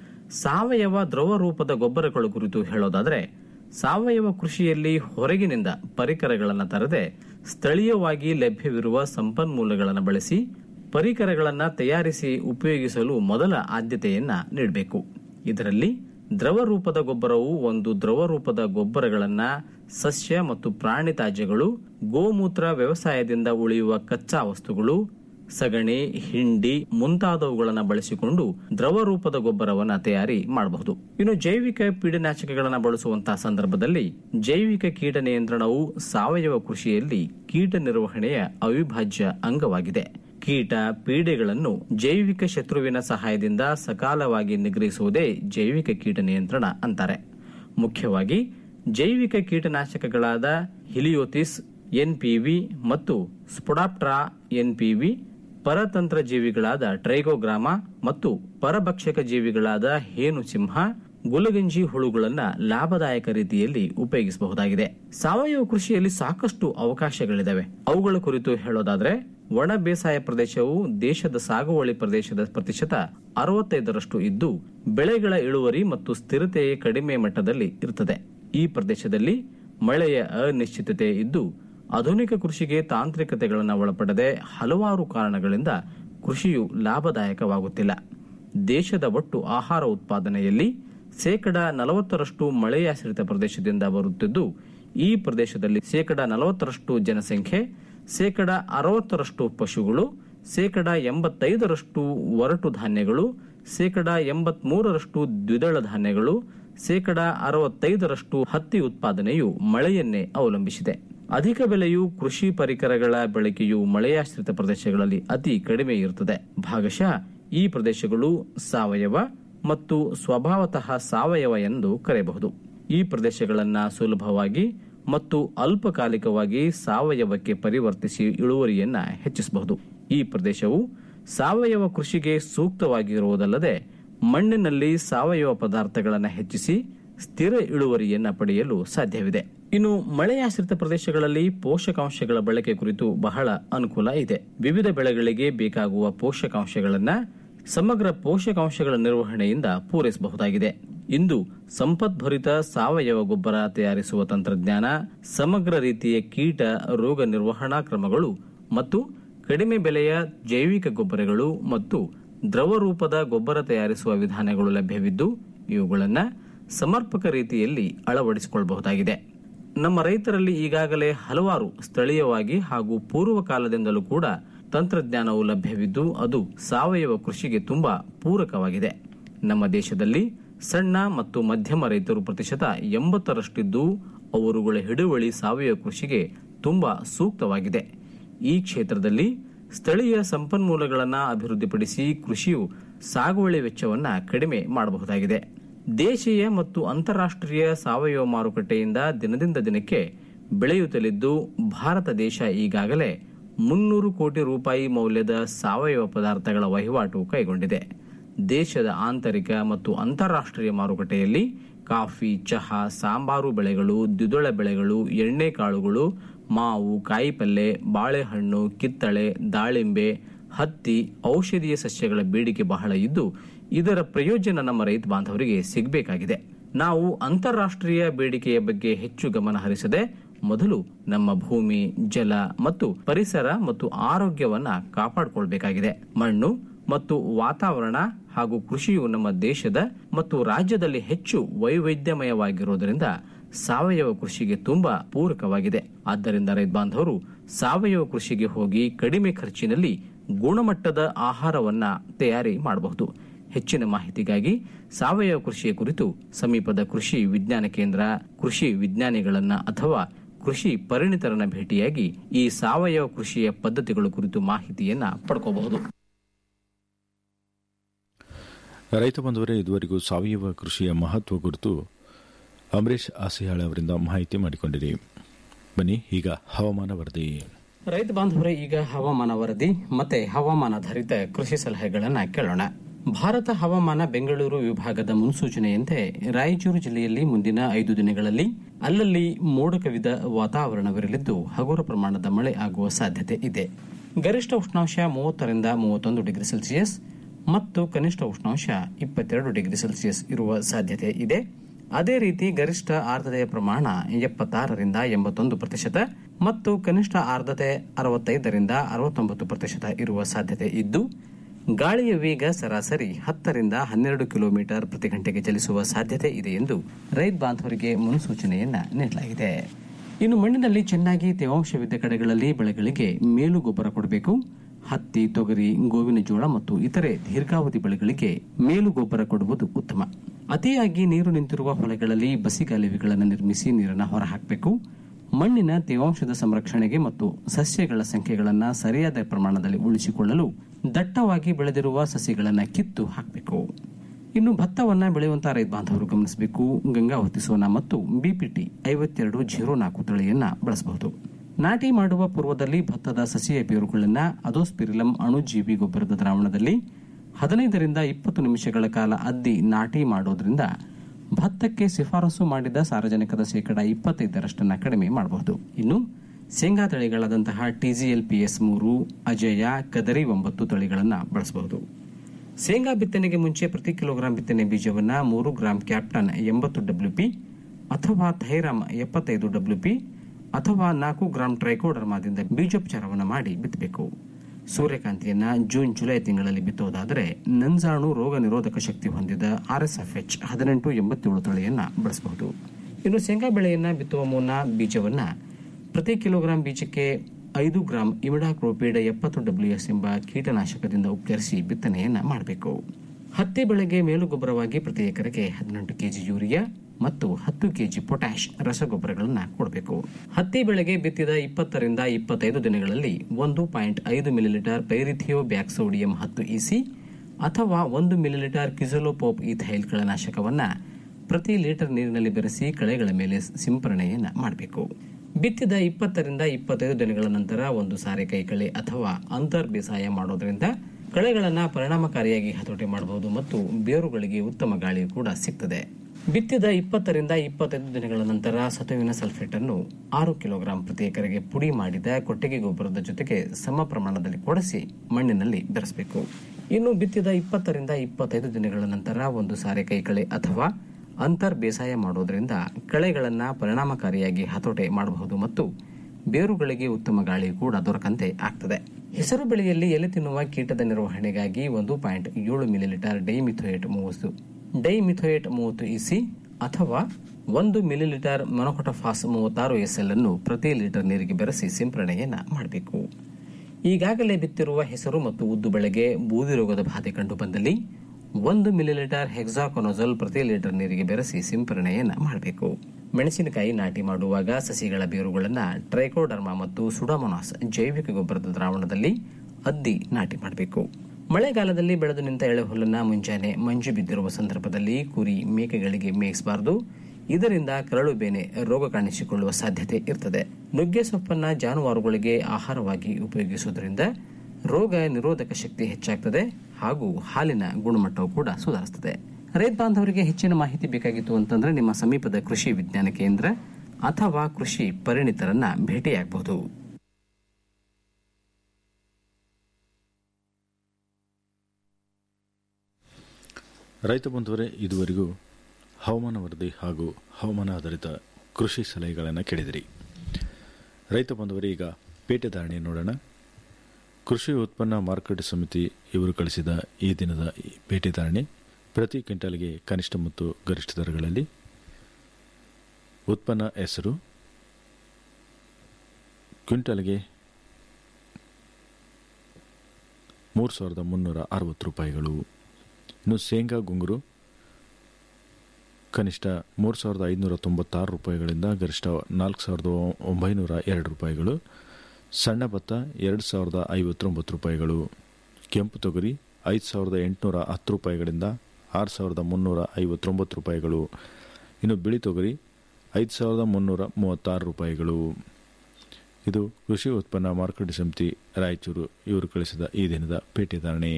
ಸಾವಯವ ದ್ರವ ರೂಪದ ಗೊಬ್ಬರಗಳ ಕುರಿತು ಹೇಳೋದಾದ್ರೆ ಸಾವಯವ ಕೃಷಿಯಲ್ಲಿ ಹೊರಗಿನಿಂದ ಪರಿಕರಗಳನ್ನು ತರದೆ ಸ್ಥಳೀಯವಾಗಿ ಲಭ್ಯವಿರುವ ಸಂಪನ್ಮೂಲಗಳನ್ನು ಬಳಸಿ ಪರಿಕರಗಳನ್ನು ತಯಾರಿಸಿ ಉಪಯೋಗಿಸಲು ಮೊದಲ ಆದ್ಯತೆಯನ್ನ ನೀಡಬೇಕು ಇದರಲ್ಲಿ ದ್ರವ ರೂಪದ ಗೊಬ್ಬರವು ಒಂದು ದ್ರವ ರೂಪದ ಗೊಬ್ಬರಗಳನ್ನ ಸಸ್ಯ ಮತ್ತು ಪ್ರಾಣಿ ತ್ಯಾಜ್ಯಗಳು ಗೋಮೂತ್ರ ವ್ಯವಸಾಯದಿಂದ ಉಳಿಯುವ ಕಚ್ಚಾ ವಸ್ತುಗಳು ಸಗಣಿ ಹಿಂಡಿ ಮುಂತಾದವುಗಳನ್ನು ಬಳಸಿಕೊಂಡು ದ್ರವ ರೂಪದ ಗೊಬ್ಬರವನ್ನ ತಯಾರಿ ಮಾಡಬಹುದು ಇನ್ನು ಜೈವಿಕ ಪೀಡನಾಶಕಗಳನ್ನು ಬಳಸುವಂತಹ ಸಂದರ್ಭದಲ್ಲಿ ಜೈವಿಕ ಕೀಟ ನಿಯಂತ್ರಣವು ಸಾವಯವ ಕೃಷಿಯಲ್ಲಿ ಕೀಟ ನಿರ್ವಹಣೆಯ ಅವಿಭಾಜ್ಯ ಅಂಗವಾಗಿದೆ ಕೀಟ ಪೀಡೆಗಳನ್ನು ಜೈವಿಕ ಶತ್ರುವಿನ ಸಹಾಯದಿಂದ ಸಕಾಲವಾಗಿ ನಿಗ್ರಹಿಸುವುದೇ ಜೈವಿಕ ಕೀಟ ನಿಯಂತ್ರಣ ಅಂತಾರೆ ಮುಖ್ಯವಾಗಿ ಜೈವಿಕ ಕೀಟನಾಶಕಗಳಾದ ಹಿಲಿಯೋತಿಸ್ ಎನ್ಪಿವಿ ಮತ್ತು ಸ್ಪೊಡಾಪ್ಟ್ರಾ ಎನ್ಪಿವಿ ಪರತಂತ್ರ ಜೀವಿಗಳಾದ ಟ್ರೈಗೋಗ್ರಾಮ ಮತ್ತು ಪರಭಕ್ಷಕ ಜೀವಿಗಳಾದ ಹೇನು ಸಿಂಹ ಗುಲಗಂಜಿ ಹುಳುಗಳನ್ನ ಲಾಭದಾಯಕ ರೀತಿಯಲ್ಲಿ ಉಪಯೋಗಿಸಬಹುದಾಗಿದೆ ಸಾವಯವ ಕೃಷಿಯಲ್ಲಿ ಸಾಕಷ್ಟು ಅವಕಾಶಗಳಿದಾವೆ ಅವುಗಳ ಕುರಿತು ಹೇಳೋದಾದ್ರೆ ಒಣ ಬೇಸಾಯ ಪ್ರದೇಶವು ದೇಶದ ಸಾಗುವಳಿ ಪ್ರದೇಶದ ಪ್ರತಿಶತ ಅರವತ್ತೈದರಷ್ಟು ಇದ್ದು ಬೆಳೆಗಳ ಇಳುವರಿ ಮತ್ತು ಸ್ಥಿರತೆ ಕಡಿಮೆ ಮಟ್ಟದಲ್ಲಿ ಇರುತ್ತದೆ ಈ ಪ್ರದೇಶದಲ್ಲಿ ಮಳೆಯ ಅನಿಶ್ಚಿತತೆ ಇದ್ದು ಆಧುನಿಕ ಕೃಷಿಗೆ ತಾಂತ್ರಿಕತೆಗಳನ್ನು ಒಳಪಡದೆ ಹಲವಾರು ಕಾರಣಗಳಿಂದ ಕೃಷಿಯು ಲಾಭದಾಯಕವಾಗುತ್ತಿಲ್ಲ ದೇಶದ ಒಟ್ಟು ಆಹಾರ ಉತ್ಪಾದನೆಯಲ್ಲಿ ಶೇಕಡ ನಲವತ್ತರಷ್ಟು ಮಳೆಯಾಶ್ರಿತ ಪ್ರದೇಶದಿಂದ ಬರುತ್ತಿದ್ದು ಈ ಪ್ರದೇಶದಲ್ಲಿ ಶೇಕಡ ನಲವತ್ತರಷ್ಟು ಜನಸಂಖ್ಯೆ ಶೇಕಡ ಅರವತ್ತರಷ್ಟು ಪಶುಗಳು ಶೇಕಡ ಎಂಬತ್ತೈದರಷ್ಟು ಒರಟು ಧಾನ್ಯಗಳು ಶೇಕಡ ಎಂಬತ್ಮೂರರಷ್ಟು ದ್ವಿದಳ ಧಾನ್ಯಗಳು ಶೇಕಡ ಅರವತ್ತೈದರಷ್ಟು ಹತ್ತಿ ಉತ್ಪಾದನೆಯು ಮಳೆಯನ್ನೇ ಅವಲಂಬಿಸಿದೆ ಅಧಿಕ ಬೆಲೆಯು ಕೃಷಿ ಪರಿಕರಗಳ ಬಳಕೆಯು ಮಳೆಯಾಶ್ರಿತ ಪ್ರದೇಶಗಳಲ್ಲಿ ಅತಿ ಕಡಿಮೆ ಇರುತ್ತದೆ ಭಾಗಶಃ ಈ ಪ್ರದೇಶಗಳು ಸಾವಯವ ಮತ್ತು ಸ್ವಭಾವತಃ ಸಾವಯವ ಎಂದು ಕರೆಯಬಹುದು ಈ ಪ್ರದೇಶಗಳನ್ನ ಸುಲಭವಾಗಿ ಮತ್ತು ಅಲ್ಪಕಾಲಿಕವಾಗಿ ಸಾವಯವಕ್ಕೆ ಪರಿವರ್ತಿಸಿ ಇಳುವರಿಯನ್ನ ಹೆಚ್ಚಿಸಬಹುದು ಈ ಪ್ರದೇಶವು ಸಾವಯವ ಕೃಷಿಗೆ ಸೂಕ್ತವಾಗಿರುವುದಲ್ಲದೆ ಮಣ್ಣಿನಲ್ಲಿ ಸಾವಯವ ಪದಾರ್ಥಗಳನ್ನು ಹೆಚ್ಚಿಸಿ ಸ್ಥಿರ ಇಳುವರಿಯನ್ನ ಪಡೆಯಲು ಸಾಧ್ಯವಿದೆ ಇನ್ನು ಮಳೆಯಾಶ್ರಿತ ಪ್ರದೇಶಗಳಲ್ಲಿ ಪೋಷಕಾಂಶಗಳ ಬಳಕೆ ಕುರಿತು ಬಹಳ ಅನುಕೂಲ ಇದೆ ವಿವಿಧ ಬೆಳೆಗಳಿಗೆ ಬೇಕಾಗುವ ಪೋಷಕಾಂಶಗಳನ್ನ ಸಮಗ್ರ ಪೋಷಕಾಂಶಗಳ ನಿರ್ವಹಣೆಯಿಂದ ಪೂರೈಸಬಹುದಾಗಿದೆ ಇಂದು ಸಂಪದ್ಭರಿತ ಸಾವಯವ ಗೊಬ್ಬರ ತಯಾರಿಸುವ ತಂತ್ರಜ್ಞಾನ ಸಮಗ್ರ ರೀತಿಯ ಕೀಟ ರೋಗ ನಿರ್ವಹಣಾ ಕ್ರಮಗಳು ಮತ್ತು ಕಡಿಮೆ ಬೆಲೆಯ ಜೈವಿಕ ಗೊಬ್ಬರಗಳು ಮತ್ತು ದ್ರವ ರೂಪದ ಗೊಬ್ಬರ ತಯಾರಿಸುವ ವಿಧಾನಗಳು ಲಭ್ಯವಿದ್ದು ಇವುಗಳನ್ನು ಸಮರ್ಪಕ ರೀತಿಯಲ್ಲಿ ಅಳವಡಿಸಿಕೊಳ್ಳಬಹುದಾಗಿದೆ ನಮ್ಮ ರೈತರಲ್ಲಿ ಈಗಾಗಲೇ ಹಲವಾರು ಸ್ಥಳೀಯವಾಗಿ ಹಾಗೂ ಪೂರ್ವ ಕಾಲದಿಂದಲೂ ಕೂಡ ತಂತ್ರಜ್ಞಾನವು ಲಭ್ಯವಿದ್ದು ಅದು ಸಾವಯವ ಕೃಷಿಗೆ ತುಂಬಾ ಪೂರಕವಾಗಿದೆ ನಮ್ಮ ದೇಶದಲ್ಲಿ ಸಣ್ಣ ಮತ್ತು ಮಧ್ಯಮ ರೈತರು ಪ್ರತಿಶತ ಎಂಬತ್ತರಷ್ಟಿದ್ದು ಅವರುಗಳ ಹಿಡುವಳಿ ಸಾವಯವ ಕೃಷಿಗೆ ತುಂಬಾ ಸೂಕ್ತವಾಗಿದೆ ಈ ಕ್ಷೇತ್ರದಲ್ಲಿ ಸ್ಥಳೀಯ ಸಂಪನ್ಮೂಲಗಳನ್ನು ಅಭಿವೃದ್ಧಿಪಡಿಸಿ ಕೃಷಿಯು ಸಾಗುವಳಿ ವೆಚ್ಚವನ್ನ ಕಡಿಮೆ ಮಾಡಬಹುದಾಗಿದೆ ದೇಶೀಯ ಮತ್ತು ಅಂತಾರಾಷ್ಟ್ರೀಯ ಸಾವಯವ ಮಾರುಕಟ್ಟೆಯಿಂದ ದಿನದಿಂದ ದಿನಕ್ಕೆ ಬೆಳೆಯುತ್ತಲಿದ್ದು ಭಾರತ ದೇಶ ಈಗಾಗಲೇ ಮುನ್ನೂರು ಕೋಟಿ ರೂಪಾಯಿ ಮೌಲ್ಯದ ಸಾವಯವ ಪದಾರ್ಥಗಳ ವಹಿವಾಟು ಕೈಗೊಂಡಿದೆ ದೇಶದ ಆಂತರಿಕ ಮತ್ತು ಅಂತಾರಾಷ್ಟ್ರೀಯ ಮಾರುಕಟ್ಟೆಯಲ್ಲಿ ಕಾಫಿ ಚಹಾ ಸಾಂಬಾರು ಬೆಳೆಗಳು ದ್ವಿದಳ ಬೆಳೆಗಳು ಎಣ್ಣೆಕಾಳುಗಳು ಮಾವು ಕಾಯಿಪಲ್ಲೆ ಬಾಳೆಹಣ್ಣು ಕಿತ್ತಳೆ ದಾಳಿಂಬೆ ಹತ್ತಿ ಔಷಧೀಯ ಸಸ್ಯಗಳ ಬೇಡಿಕೆ ಬಹಳ ಇದ್ದು ಇದರ ಪ್ರಯೋಜನ ನಮ್ಮ ರೈತ ಬಾಂಧವರಿಗೆ ಸಿಗಬೇಕಾಗಿದೆ ನಾವು ಅಂತಾರಾಷ್ಟ್ರೀಯ ಬೇಡಿಕೆಯ ಬಗ್ಗೆ ಹೆಚ್ಚು ಗಮನ ಹರಿಸದೆ ಮೊದಲು ನಮ್ಮ ಭೂಮಿ ಜಲ ಮತ್ತು ಪರಿಸರ ಮತ್ತು ಆರೋಗ್ಯವನ್ನ ಕಾಪಾಡಿಕೊಳ್ಬೇಕಾಗಿದೆ ಮಣ್ಣು ಮತ್ತು ವಾತಾವರಣ ಹಾಗೂ ಕೃಷಿಯು ನಮ್ಮ ದೇಶದ ಮತ್ತು ರಾಜ್ಯದಲ್ಲಿ ಹೆಚ್ಚು ವೈವಿಧ್ಯಮಯವಾಗಿರುವುದರಿಂದ ಸಾವಯವ ಕೃಷಿಗೆ ತುಂಬಾ ಪೂರಕವಾಗಿದೆ ಆದ್ದರಿಂದ ರೈತ ಬಾಂಧವರು ಸಾವಯವ ಕೃಷಿಗೆ ಹೋಗಿ ಕಡಿಮೆ ಖರ್ಚಿನಲ್ಲಿ ಗುಣಮಟ್ಟದ ಆಹಾರವನ್ನ ತಯಾರಿ ಮಾಡಬಹುದು ಹೆಚ್ಚಿನ ಮಾಹಿತಿಗಾಗಿ ಸಾವಯವ ಕೃಷಿಯ ಕುರಿತು ಸಮೀಪದ ಕೃಷಿ ವಿಜ್ಞಾನ ಕೇಂದ್ರ ಕೃಷಿ ವಿಜ್ಞಾನಿಗಳನ್ನ ಅಥವಾ ಕೃಷಿ ಪರಿಣಿತರನ್ನ ಭೇಟಿಯಾಗಿ ಈ ಸಾವಯವ ಕೃಷಿಯ ಪದ್ಧತಿಗಳ ಕುರಿತು ಮಾಹಿತಿಯನ್ನ ಪಡ್ಕೋಬಹುದು ರೈತ ಬಂಧುವರೇ ಇದುವರೆಗೂ ಸಾವಯವ ಕೃಷಿಯ ಮಹತ್ವ ಕುರಿತು ಅಂಬರೀಶ್ ಆಸಿಯಾಳ್ ಅವರಿಂದ ಮಾಹಿತಿ ಮಾಡಿಕೊಂಡಿರಿ ಬನ್ನಿ ಈಗ ಹವಾಮಾನ ವರದಿ ರೈತ ಬಾಂಧವರೇ ಈಗ ಹವಾಮಾನ ವರದಿ ಮತ್ತೆ ಹವಾಮಾನಾಧಾರಿತ ಕೃಷಿ ಸಲಹೆಗಳನ್ನ ಕೇಳೋಣ ಭಾರತ ಹವಾಮಾನ ಬೆಂಗಳೂರು ವಿಭಾಗದ ಮುನ್ಸೂಚನೆಯಂತೆ ರಾಯಚೂರು ಜಿಲ್ಲೆಯಲ್ಲಿ ಮುಂದಿನ ಐದು ದಿನಗಳಲ್ಲಿ ಅಲ್ಲಲ್ಲಿ ಮೋಡ ಕವಿದ ವಾತಾವರಣವಿರಲಿದ್ದು ಹಗುರ ಪ್ರಮಾಣದ ಮಳೆ ಆಗುವ ಸಾಧ್ಯತೆ ಇದೆ ಗರಿಷ್ಠ ಉಷ್ಣಾಂಶ ಮೂವತ್ತರಿಂದ ಮೂವತ್ತೊಂದು ಡಿಗ್ರಿ ಸೆಲ್ಸಿಯಸ್ ಮತ್ತು ಕನಿಷ್ಠ ಉಷ್ಣಾಂಶ ಇಪ್ಪತ್ತೆರಡು ಡಿಗ್ರಿ ಸೆಲ್ಸಿಯಸ್ ಇರುವ ಸಾಧ್ಯತೆ ಇದೆ ಅದೇ ರೀತಿ ಗರಿಷ್ಠ ಆರ್ದ್ರತೆಯ ಪ್ರಮಾಣ ಎಪ್ಪತ್ತಾರರಿಂದ ಎಂಬತ್ತೊಂದು ಪ್ರತಿಶತ ಮತ್ತು ಕನಿಷ್ಠ ಆರ್ದ್ರತೆ ಅರವತ್ತೈದರಿಂದ ಅರವತ್ತೊಂಬತ್ತು ಪ್ರತಿಶತ ಇರುವ ಸಾಧ್ಯತೆ ಇದ್ದು ಗಾಳಿಯ ವೇಗ ಸರಾಸರಿ ಹತ್ತರಿಂದ ಹನ್ನೆರಡು ಕಿಲೋಮೀಟರ್ ಪ್ರತಿ ಗಂಟೆಗೆ ಚಲಿಸುವ ಸಾಧ್ಯತೆ ಇದೆ ಎಂದು ರೈತ ಬಾಂಧವರಿಗೆ ಮುನ್ಸೂಚನೆಯನ್ನ ನೀಡಲಾಗಿದೆ ಇನ್ನು ಮಣ್ಣಿನಲ್ಲಿ ಚೆನ್ನಾಗಿ ತೇವಾಂಶವಿದ್ದ ಕಡೆಗಳಲ್ಲಿ ಬೆಳೆಗಳಿಗೆ ಮೇಲು ಗೊಬ್ಬರ ಕೊಡಬೇಕು ಹತ್ತಿ ತೊಗರಿ ಗೋವಿನ ಜೋಳ ಮತ್ತು ಇತರೆ ದೀರ್ಘಾವಧಿ ಬೆಳೆಗಳಿಗೆ ಮೇಲು ಗೊಬ್ಬರ ಕೊಡುವುದು ಉತ್ತಮ ಅತಿಯಾಗಿ ನೀರು ನಿಂತಿರುವ ಹೊಲಗಳಲ್ಲಿ ಬಸಿಗಾಲುವೆಗಳನ್ನು ನಿರ್ಮಿಸಿ ನೀರನ್ನು ಹೊರಹಾಕಬೇಕು ಮಣ್ಣಿನ ತೇವಾಂಶದ ಸಂರಕ್ಷಣೆಗೆ ಮತ್ತು ಸಸ್ಯಗಳ ಸಂಖ್ಯೆಗಳನ್ನು ಸರಿಯಾದ ಪ್ರಮಾಣದಲ್ಲಿ ಉಳಿಸಿಕೊಳ್ಳಲು ದಟ್ಟವಾಗಿ ಬೆಳೆದಿರುವ ಸಸಿಗಳನ್ನು ಕಿತ್ತು ಹಾಕಬೇಕು ಇನ್ನು ಭತ್ತವನ್ನ ಬೆಳೆಯುವಂತಹ ರೈತ ಬಾಂಧವರು ಗಮನಿಸಬೇಕು ಗಂಗಾವತಿ ಸೋನಾ ಮತ್ತು ಬಿಪಿಟಿ ಐವತ್ತೆರಡು ಜೀರೋ ನಾಲ್ಕು ತಳಿಯನ್ನ ಬಳಸಬಹುದು ನಾಟಿ ಮಾಡುವ ಪೂರ್ವದಲ್ಲಿ ಭತ್ತದ ಸಸಿಯ ಬೇರುಗಳನ್ನ ಅದೋಸ್ಪಿರಿಲಂ ಅಣುಜೀವಿ ಗೊಬ್ಬರದ ದ್ರಾವಣದಲ್ಲಿ ಹದಿನೈದರಿಂದ ಇಪ್ಪತ್ತು ನಿಮಿಷಗಳ ಕಾಲ ಅದ್ದಿ ನಾಟಿ ಮಾಡೋದ್ರಿಂದ ಭತ್ತಕ್ಕೆ ಶಿಫಾರಸು ಮಾಡಿದ ಸಾರಜನಕದ ಶೇಕಡ ಇಪ್ಪತ್ತೈದರಷ್ಟನ್ನು ಕಡಿಮೆ ಮಾಡಬಹುದು ಇನ್ನು ಶೇಂಗಾ ತಳಿಗಳಾದಂತಹ ಟಿಜಿಎಲ್ ಪಿಎಸ್ ಮೂರು ಅಜಯ ಕದರಿ ಒಂಬತ್ತು ತಳಿಗಳನ್ನು ಬಳಸಬಹುದು ಶೇಂಗಾ ಬಿತ್ತನೆಗೆ ಮುಂಚೆ ಪ್ರತಿ ಕಿಲೋಗ್ರಾಂ ಬಿತ್ತನೆ ಬೀಜವನ್ನು ಮೂರು ಗ್ರಾಂ ಕ್ಯಾಪ್ಟನ್ ಎಂಬತ್ತು ಡಬ್ಲ್ಯೂಪಿ ಅಥವಾ ಥೈರಾಮ್ ಎಪ್ಪತ್ತೈದು ಡಬ್ಲ್ಯೂಪಿ ಅಥವಾ ನಾಲ್ಕು ಗ್ರಾಂ ಟ್ರೈಕೋಡರ್ಮಾದಿಂದ ಬೀಜೋಪಚಾರವನ್ನು ಮಾಡಿ ಬಿತ್ತಬೇಕು ಸೂರ್ಯಕಾಂತಿಯನ್ನ ಜೂನ್ ಜುಲೈ ತಿಂಗಳಲ್ಲಿ ಬಿತ್ತುವುದಾದರೆ ನಂಜಾಣು ರೋಗ ನಿರೋಧಕ ಶಕ್ತಿ ಹೊಂದಿದ ಆರ್ಎಸ್ಎಫ್ಎಚ್ ಹದಿನೆಂಟು ಎಂಬತ್ತೇಳು ತಳಿಯನ್ನ ಬಳಸಬಹುದು ಇನ್ನು ಶೇಂಗಾ ಬೆಳೆಯನ್ನ ಬಿತ್ತುವ ಮುನ್ನ ಬೀಜವನ್ನ ಪ್ರತಿ ಕಿಲೋಗ್ರಾಂ ಬೀಜಕ್ಕೆ ಐದು ಗ್ರಾಂ ಇಮಿಡಾಕ್ರೋಪಿಡ್ ಎಪ್ಪತ್ತು ಡಬ್ಲ್ಯೂಎಸ್ ಎಂಬ ಕೀಟನಾಶಕದಿಂದ ಉಪಚರಿಸಿ ಬಿತ್ತನೆಯನ್ನ ಮಾಡಬೇಕು ಹತ್ತಿ ಬೆಳೆಗೆ ಮೇಲುಗೊಬ್ಬರವಾಗಿ ಪ್ರತಿ ಎಕರೆಗೆ ಹದಿನೆಂಟು ಕೆಜಿ ಯೂರಿಯಾ ಮತ್ತು ಹತ್ತು ಕೆಜಿ ಪೊಟ್ಯಾಶ್ ರಸಗೊಬ್ಬರಗಳನ್ನು ಕೊಡಬೇಕು ಹತ್ತಿ ಬೆಳೆಗೆ ಬಿತ್ತಿದ ಇಪ್ಪತ್ತರಿಂದ ಇಪ್ಪತ್ತೈದು ದಿನಗಳಲ್ಲಿ ಒಂದು ಪಾಯಿಂಟ್ ಐದು ಮಿಲಿಲೀಟರ್ ಪೈರಿಥಿಯೋ ಬ್ಯಾಕ್ಸೋಡಿಯಂ ಹತ್ತು ಇಸಿ ಅಥವಾ ಒಂದು ಮಿಲಿಲೀಟರ್ ಕಿಸಲೋಪೋಪ್ ಈಥೈಲ್ ಕಳೆನಾಶಕವನ್ನ ಪ್ರತಿ ಲೀಟರ್ ನೀರಿನಲ್ಲಿ ಬೆರೆಸಿ ಕಳೆಗಳ ಮೇಲೆ ಸಿಂಪರಣೆಯನ್ನ ಮಾಡಬೇಕು ಬಿತ್ತಿದ ಇಪ್ಪತ್ತರಿಂದ ಇಪ್ಪತ್ತೈದು ದಿನಗಳ ನಂತರ ಒಂದು ಸಾರೆ ಕೈಕಳೆ ಅಥವಾ ಅಂತರ್ ಬೇಸಾಯ ಮಾಡೋದ್ರಿಂದ ಕಳೆಗಳನ್ನ ಪರಿಣಾಮಕಾರಿಯಾಗಿ ಹತೋಟಿ ಮಾಡಬಹುದು ಮತ್ತು ಬೇರುಗಳಿಗೆ ಉತ್ತಮ ಗಾಳಿ ಕೂಡ ಸಿಗ್ತದೆ ಬಿತ್ತಿದ ಇಪ್ಪತ್ತರಿಂದ ಇಪ್ಪತ್ತೈದು ದಿನಗಳ ನಂತರ ಸತುವಿನ ಸಲ್ಫೇಟ್ ಅನ್ನು ಆರು ಕಿಲೋಗ್ರಾಂ ಪ್ರತಿ ಎಕರೆಗೆ ಪುಡಿ ಮಾಡಿದ ಕೊಟ್ಟಿಗೆ ಗೊಬ್ಬರದ ಜೊತೆಗೆ ಸಮ ಪ್ರಮಾಣದಲ್ಲಿ ಕೊಡಿಸಿ ಮಣ್ಣಿನಲ್ಲಿ ಬೆರೆಸಬೇಕು ಇನ್ನು ಬಿತ್ತಿದ ಇಪ್ಪತ್ತರಿಂದ ಇಪ್ಪತ್ತೈದು ದಿನಗಳ ನಂತರ ಒಂದು ಸಾರೆ ಕೈಕಳೆ ಅಥವಾ ಅಂತರ್ ಬೇಸಾಯ ಮಾಡೋದ್ರಿಂದ ಕಳೆಗಳನ್ನ ಪರಿಣಾಮಕಾರಿಯಾಗಿ ಹತೋಟಿ ಮಾಡಬಹುದು ಮತ್ತು ಬೇರುಗಳಿಗೆ ಉತ್ತಮ ಗಾಳಿ ಕೂಡ ದೊರಕಂತೆ ಆಗ್ತದೆ ಹೆಸರು ಬೆಳೆಯಲ್ಲಿ ಎಲೆ ತಿನ್ನುವ ಕೀಟದ ನಿರ್ವಹಣೆಗಾಗಿ ಒಂದು ಪಾಯಿಂಟ್ ಏಳು ಮಿಲಿಲೀಟರ್ ಡೈಮಿಥೋಯೇಟ್ ಮೂವತ್ತು ಡೈಮಿಥೋಯೇಟ್ ಮೂವತ್ತು ಇಸಿ ಅಥವಾ ಒಂದು ಮಿಲಿಲೀಟರ್ ಮೊನೊಕೊಟಫಾಸ್ ಮೂವತ್ತಾರು ಎಸ್ಎಲ್ ಅನ್ನು ಪ್ರತಿ ಲೀಟರ್ ನೀರಿಗೆ ಬೆರೆಸಿ ಸಿಂಪರಣೆಯನ್ನ ಮಾಡಬೇಕು ಈಗಾಗಲೇ ಬಿತ್ತಿರುವ ಹೆಸರು ಮತ್ತು ಉದ್ದು ಬೆಳೆಗೆ ಬೂದಿ ರೋಗದ ಬಾಧೆ ಕಂಡು ಬಂದಲ್ಲಿ ಒಂದು ಮಿಲಿಲೀಟರ್ ಹೆಕ್ಸಾಕೊನೋಜಲ್ ಪ್ರತಿ ಲೀಟರ್ ನೀರಿಗೆ ಬೆರೆಸಿ ಸಿಂಪರಣೆಯನ್ನ ಮಾಡಬೇಕು ಮೆಣಸಿನಕಾಯಿ ನಾಟಿ ಮಾಡುವಾಗ ಸಸಿಗಳ ಬೇರುಗಳನ್ನು ಟ್ರೈಕೋಡರ್ಮಾ ಮತ್ತು ಸುಡಾಮೊನಾಸ್ ಜೈವಿಕ ಗೊಬ್ಬರದ ದ್ರಾವಣದಲ್ಲಿ ಅದ್ದಿ ನಾಟಿ ಮಾಡಬೇಕು ಮಳೆಗಾಲದಲ್ಲಿ ಬೆಳೆದು ನಿಂತ ಎಳೆಹುಲ್ಲನ್ನ ಮುಂಜಾನೆ ಮಂಜು ಬಿದ್ದಿರುವ ಸಂದರ್ಭದಲ್ಲಿ ಕುರಿ ಮೇಕೆಗಳಿಗೆ ಮೇಯಿಸಬಾರದು ಇದರಿಂದ ಕರಳು ಬೇನೆ ರೋಗ ಕಾಣಿಸಿಕೊಳ್ಳುವ ಸಾಧ್ಯತೆ ಇರ್ತದೆ ನುಗ್ಗೆ ಸೊಪ್ಪನ್ನ ಜಾನುವಾರುಗಳಿಗೆ ಆಹಾರವಾಗಿ ಉಪಯೋಗಿಸುವುದರಿಂದ ರೋಗ ನಿರೋಧಕ ಶಕ್ತಿ ಹೆಚ್ಚಾಗ್ತದೆ ಹಾಗೂ ಹಾಲಿನ ಗುಣಮಟ್ಟವು ಕೂಡ ಸುಧಾರಿಸುತ್ತದೆ ರೈತ ಬಾಂಧವರಿಗೆ ಹೆಚ್ಚಿನ ಮಾಹಿತಿ ಬೇಕಾಗಿತ್ತು ಅಂತಂದ್ರೆ ನಿಮ್ಮ ಸಮೀಪದ ಕೃಷಿ ವಿಜ್ಞಾನ ಕೇಂದ್ರ ಅಥವಾ ಕೃಷಿ ಪರಿಣಿತರನ್ನ ಭೇಟಿಯಾಗಬಹುದು ರೈತ ಬಂಧುವರೇ ಇದುವರೆಗೂ ಹವಾಮಾನ ವರದಿ ಹಾಗೂ ಹವಾಮಾನ ಆಧಾರಿತ ಕೃಷಿ ಸಲಹೆಗಳನ್ನು ಕೇಳಿದಿರಿ ರೈತ ಬಂಧುವರೇ ಈಗ ಪೇಟೆ ಧಾರಣೆ ನೋಡೋಣ ಕೃಷಿ ಉತ್ಪನ್ನ ಮಾರುಕಟ್ಟೆ ಸಮಿತಿ ಇವರು ಕಳಿಸಿದ ಈ ದಿನದ ಈ ಪೇಟೆ ಧಾರಣೆ ಪ್ರತಿ ಕ್ವಿಂಟಾಲ್ಗೆ ಕನಿಷ್ಠ ಮತ್ತು ಗರಿಷ್ಠ ದರಗಳಲ್ಲಿ ಉತ್ಪನ್ನ ಹೆಸರು ಕ್ವಿಂಟಾಲ್ಗೆ ಮೂರು ಸಾವಿರದ ಮುನ್ನೂರ ಅರವತ್ತು ರೂಪಾಯಿಗಳು ಇನ್ನು ಶೇಂಗಾ ಗುಂಗುರು ಕನಿಷ್ಠ ಮೂರು ಸಾವಿರದ ಐದುನೂರ ತೊಂಬತ್ತಾರು ರೂಪಾಯಿಗಳಿಂದ ಗರಿಷ್ಠ ನಾಲ್ಕು ಸಾವಿರದ ಒಂಬೈನೂರ ಎರಡು ರೂಪಾಯಿಗಳು ಸಣ್ಣ ಭತ್ತ ಎರಡು ಸಾವಿರದ ಐವತ್ತೊಂಬತ್ತು ರೂಪಾಯಿಗಳು ಕೆಂಪು ತೊಗರಿ ಐದು ಸಾವಿರದ ಎಂಟುನೂರ ಹತ್ತು ರೂಪಾಯಿಗಳಿಂದ ಆರು ಸಾವಿರದ ಮುನ್ನೂರ ಐವತ್ತೊಂಬತ್ತು ರೂಪಾಯಿಗಳು ಇನ್ನು ಬಿಳಿ ತೊಗರಿ ಐದು ಸಾವಿರದ ಮುನ್ನೂರ ಮೂವತ್ತಾರು ರೂಪಾಯಿಗಳು ಇದು ಕೃಷಿ ಉತ್ಪನ್ನ ಮಾರುಕಟ್ಟೆ ಸಮಿತಿ ರಾಯಚೂರು ಇವರು ಕಳಿಸಿದ ಈ ದಿನದ ಪೇಟೆ ಧಾರಣೆ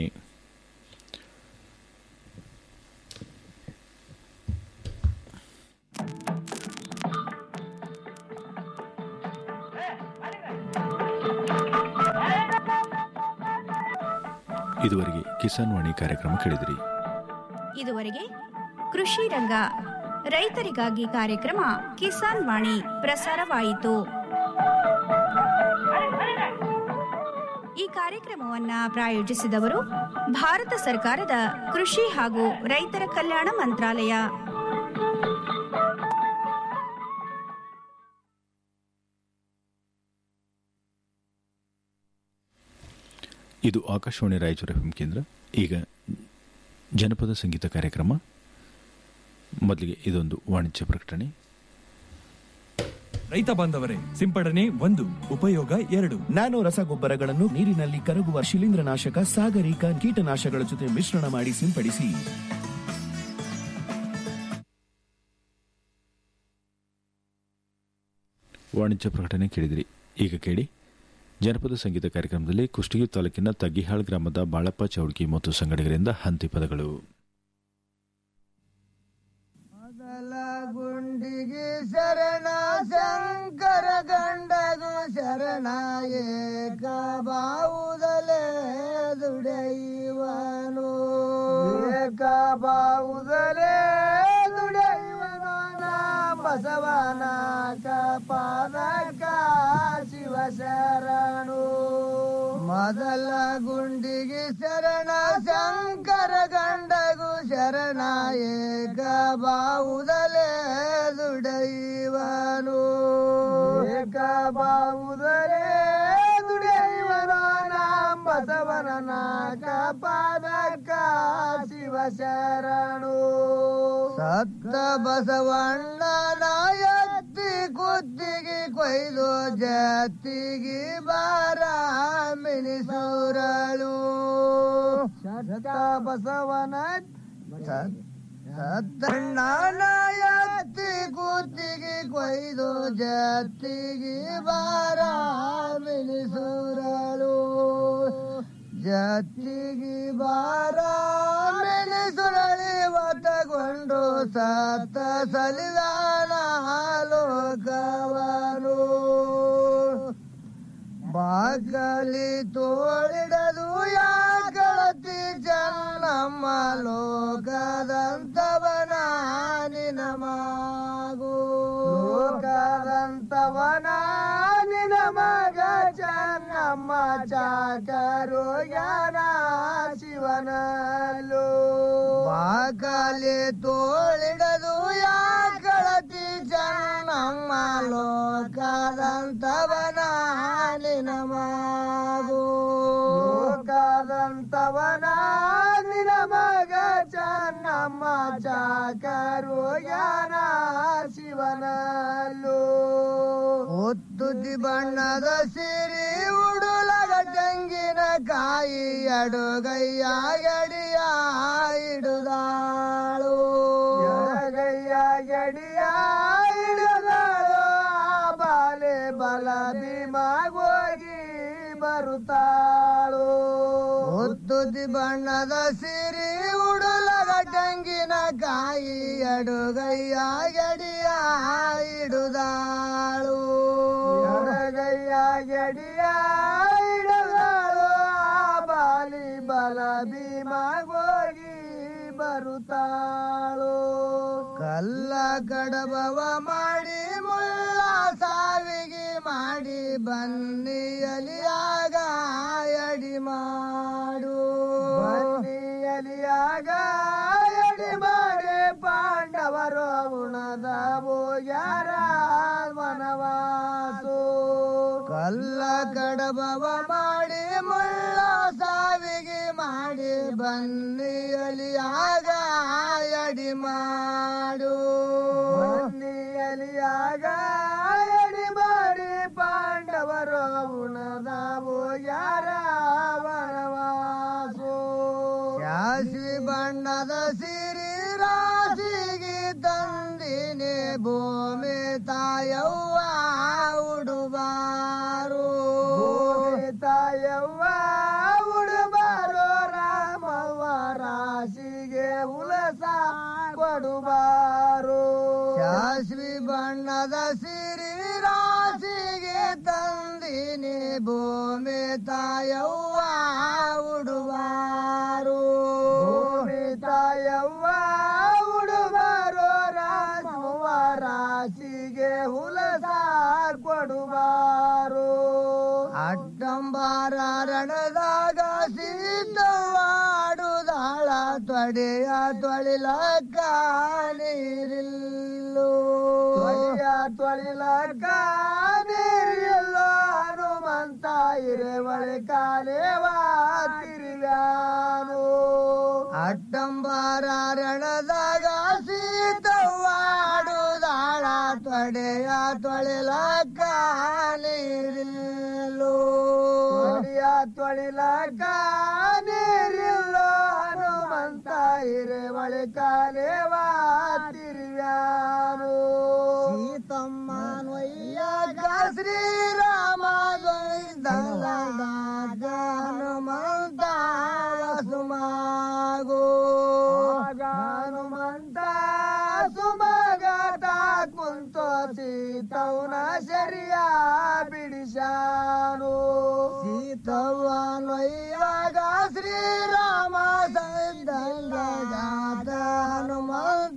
ಇದುವರೆಗೆ ಕಿಸಾನ್ ವಾಣಿ ಕಾರ್ಯಕ್ರಮ ಕೇಳಿದಿರಿ ಇದುವರೆಗೆ ಕೃಷಿ ರಂಗ ರೈತರಿಗಾಗಿ ಕಾರ್ಯಕ್ರಮ ಕಿಸಾನ್ ವಾಣಿ ಪ್ರಸಾರವಾಯಿತು ಈ ಕಾರ್ಯಕ್ರಮವನ್ನ ಪ್ರಾಯೋಜಿಸಿದವರು ಭಾರತ ಸರ್ಕಾರದ ಕೃಷಿ ಹಾಗೂ ರೈತರ ಕಲ್ಯಾಣ ಮಂತ್ರಾಲಯ ಇದು ಆಕಾಶವಾಣಿ ರಾಯಚೂರು ಎಫ್ ಕೇಂದ್ರ ಈಗ ಜನಪದ ಸಂಗೀತ ಕಾರ್ಯಕ್ರಮ ಮೊದಲಿಗೆ ಇದೊಂದು ವಾಣಿಜ್ಯ ಪ್ರಕಟಣೆ ರೈತ ಬಾಂಧವರೇ ಸಿಂಪಡಣೆ ಒಂದು ಉಪಯೋಗ ಎರಡು ನ್ಯಾನೋ ರಸಗೊಬ್ಬರಗಳನ್ನು ನೀರಿನಲ್ಲಿ ಕರಗುವ ಶಿಲೀಂಧ್ರನಾಶಕ ಸಾಗರಿಕ ಕೀಟನಾಶಕಗಳ ಜೊತೆ ಮಿಶ್ರಣ ಮಾಡಿ ಸಿಂಪಡಿಸಿ ವಾಣಿಜ್ಯ ಪ್ರಕಟಣೆ ಕೇಳಿದಿರಿ ಈಗ ಕೇಳಿ ಜನಪದ ಸಂಗೀತ ಕಾರ್ಯಕ್ರಮದಲ್ಲಿ ಕುಷ್ಟಗಿ ತಾಲೂಕಿನ ತಗ್ಗಿಹಾಳ್ ಗ್ರಾಮದ ಬಾಳಪ್ಪ ಚೌಡ್ಕಿ ಮತ್ತು ಸಂಗಡಿಗರಿಂದ ಹಂತಿ ಪದಗಳು ಗುಂಡಿಗೆ ಶರಣ ಶಂಕರ ಗಂಡಗು ಶರಣ ಏಕ ಬಾವುದಲೇ ದುಡೈವನು ಏಕ ಬಾವುದಲೇ ದುಡೈವನು ನಾ ಬಸವನ ಪಾದಕ ಶಿವ ಶರಣು ಮೊದಲ ಗುಂಡಿಗೆ ಶರಣ ಶಂಕರ ಗಂಡಗು ಶರಣ ಏಕ ಬಾವುದಲೇ ದುಡೈವನು ಏಕ ಬಾವುದಲೇ ದುಡೈವನು ನಾಂ ಬಸವನ ನಾಕ ಪಾದಕ ಶಿವ ಶರಣು ಸತ್ತ ಬಸವಣ್ಣನ ಎತ್ತಿ ಕುತ್ತಿಗೆ ಕೊಯ್ದು ಜತ್ತಿಗೆ ಬಾರ ಮಿನಿಸೂರಳು ಸತ್ತ ಬಸವನ ಸತ್ತಣ್ಣನ ಎತ್ತಿ ಕುತ್ತಿಗೆ ಕೊಯ್ದು ಜತ್ತಿಗೆ ಬಾರ ಮಿನಿಸೂರಳು ಜತ್ತಿಗೆ ಬಾರ ಮೆಣಸುರಳಿ ಒತ್ತಗೊಂಡು ಸತ್ತ ಸಲಿದಾನ ಲೋಕವನು ಬಾಗಲಿ ತೋಳಿಡದು ಯಾಗಳತಿ ಜನ್ನಮ್ಮ ಲೋಕದಂತವನ ನಿನ ಮಾಗು ಲೋಕದಂತವನ ನಿನ ಮಗ ಚನ್ನಮ್ಮ ಚಾಕರು ಯಾನ ಶಿವನಲ್ಲು ಬಾಗಲಿ ತೋಳಿಡದು ಯಾಗಳತಿ ಜನ್ನಮ್ಮ ಲೋಕದಂತವನ ನಿನ ಮಾಗು ಲೋಕದಂತವನ ನಿನ ಮಗ ಚನ್ನಮ್ಮ ಚಾಕರು ಯಾನ ಶಿವನಲ್ಲು ಒತ್ತುದಿ ಬಣ್ಣದ ಸಿರಿ ಉಡುಲಗ ತೆಂಗಿನ ಕಾಯಿ ಅಡುಗಯ್ಯ ಎಡಿಯ ಇಡುದಾಳು ಎಡಗಯ್ಯ ಎಡಿಯ ಇಡುದಾಳು ಆ ಬಾಲೆ ಬಲ ಭೀಮಾಗೋಗಿ ಬರುತ್ತಾಳು ಒತ್ತುದಿ ಬಣ್ಣದ ಸಿರಿ ಉಡುಲಗ ತೆಂಗಿನ ಕಾಯಿ ಅಡುಗಯ್ಯ ಎಡಿಯ ಇಡುದಾಳು ಎಡಗಯ್ಯ ಎಡಿಯ ಇಡುದಾಳು ಆ ಬಾಲಿ ಬಲ ಭೀಮಾಗೋಗಿ ಬರುತ್ತಾಳು ಕಲ್ಲ ಕಡಬವ ಮಾಡಿ ಮುಳ್ಳ ಸಾವಿಗೆ ಮಾಡಿ ಬನ್ನಿಯಲಿಯಾಗ ಎಡಿ ಮಾಡು ಬನ್ನಿಯಲಿಯಾಗ ಎಡಿ ಮಾಡಿ ಪಾಂಡವರು ಉಣದ ಯಾರ ವನವಾಸು ಕಲ್ಲ ಕಡಬವ ಮಾಡಿ ಮುಳ್ಳ ಸಾವಿಗೆ ಮಾಡಿ ಬನ್ನಿಯಲಿಯಾಗ ಎಡಿ ಮಾಡು ಬನ್ನಿಯಲಿಯಾಗ ಎಡಿ ಮಾಡಿ ಪಾಂಡವರು ಉಣದಾವು ಯಾರ ವನವಾಸು ಶಾಸಿ ಬಣ್ಣದ ಸಿರಿ ರಾಶಿಗೆ ತಂದಿನಿ ಭೂಮಿ ತಾಯವ್ವ ಉಡುಬಾರು ಭೂಮಿ ತಾಯವ್ವ ಉಡುಬಾರು ರಾಮವ್ವ ರಾಶಿಗೆ ಉಲಸ ಕೊಡುಬಾರು ಶಾಸ್ವಿ ಬಣ್ಣದ ಸಿರಿ ರಾಶಿಗೆ ತಂದಿನಿ ಭೂಮಿ ತಾಯವ್ವ ಉಡುಬಾರು ಭೂಮಿ ತಾಯವ್ವ ಉಡುಬಾರು ರಾಮವ್ವ ರಾಶಿಗೆ ಹುಲಸ ಕೊಡುಬಾರು ಅಟ್ಟಂಬಾರ ರಣದಾಗ ಸೀತವಾಡುದಾಳ ತೊಡೆಯ ತೊಳಿಲಕ್ಕ ನೀರಿಲ್ಲು ತೊಡೆಯ ತೊಳಿಲಕ್ಕ ನೀರಿಲ್ಲೋ ಹನುಮಂತ ಇರೆವಳೆ ಕಾಲೇವಾ ತಿರುವ್ಯಾನು ಅಟ್ಟಂಬಾರ ರಣದಾಗ ಸೀತವಾಡುದಾಳ ತೊಡೆಯ ತೊಳಿಲಕ್ಕ ನೀರಿಲ್ಲು ತೊಡೆಯ ತೊಳಿಲಕ್ಕ ನೀರಿಲ್ಲೋ ಹನುಮಂತ ಇರೆವಳೆ ಕಾಲೇವಾ ತಿರುವ್ಯಾನು ಸೀತಮ್ಮ ನೊಯ್ಯಾಗ ಶ್ರೀರಾಮ ದೊಯ್ದಲದಾಗ ಹನುಮಂತ ಸುಮಾಗೋ ಹನುಮಂತ ಸುಮಾ ಸೀತವನ ಶರಿಯ ಬಿಡಿಸಾನು ಸೀತವನೊಯ್ಯಾಗ ಶ್ರೀರಾಮ ಸಂದಂಗಾತ ಹನುಮಂತ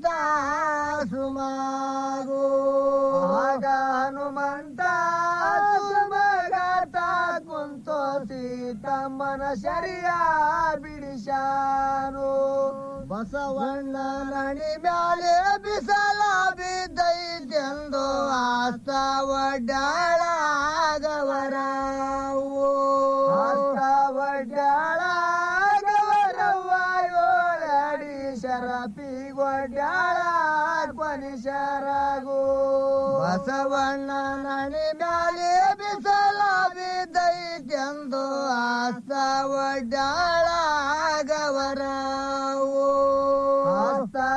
ಸುಮಾಗು ಆಗ ಹನುಮಂತ ಸುಮಗಾತ ಕುಂತೋ ಸೀತಮ್ಮನ ಶರಿಯ ಬಿಡಿಸಾನು ಬಸವಣ್ಣ ನಣಿ ಮ್ಯಾಲೆ ಬಿಸಲ ಬಿದ್ದೈತೆಂದು ಆಸ್ತ ಒಡ್ಡಾಳಾಗವರಾವು ಆಸ್ತ ಒಡ್ಡಾಳಾಗವರವ್ವ ಏಳಡಿ ಶರಪಿ ಒಡ್ಡಾಳ ಕೊನಿಶರಾಗು ಬಸವಣ್ಣ ನಣಿ ಮ್ಯಾಲೆ ಬಿಸಲ ಬಿದ್ದೈತೆಂದು ಆಸ್ತ ಒಡ್ಡಾಳ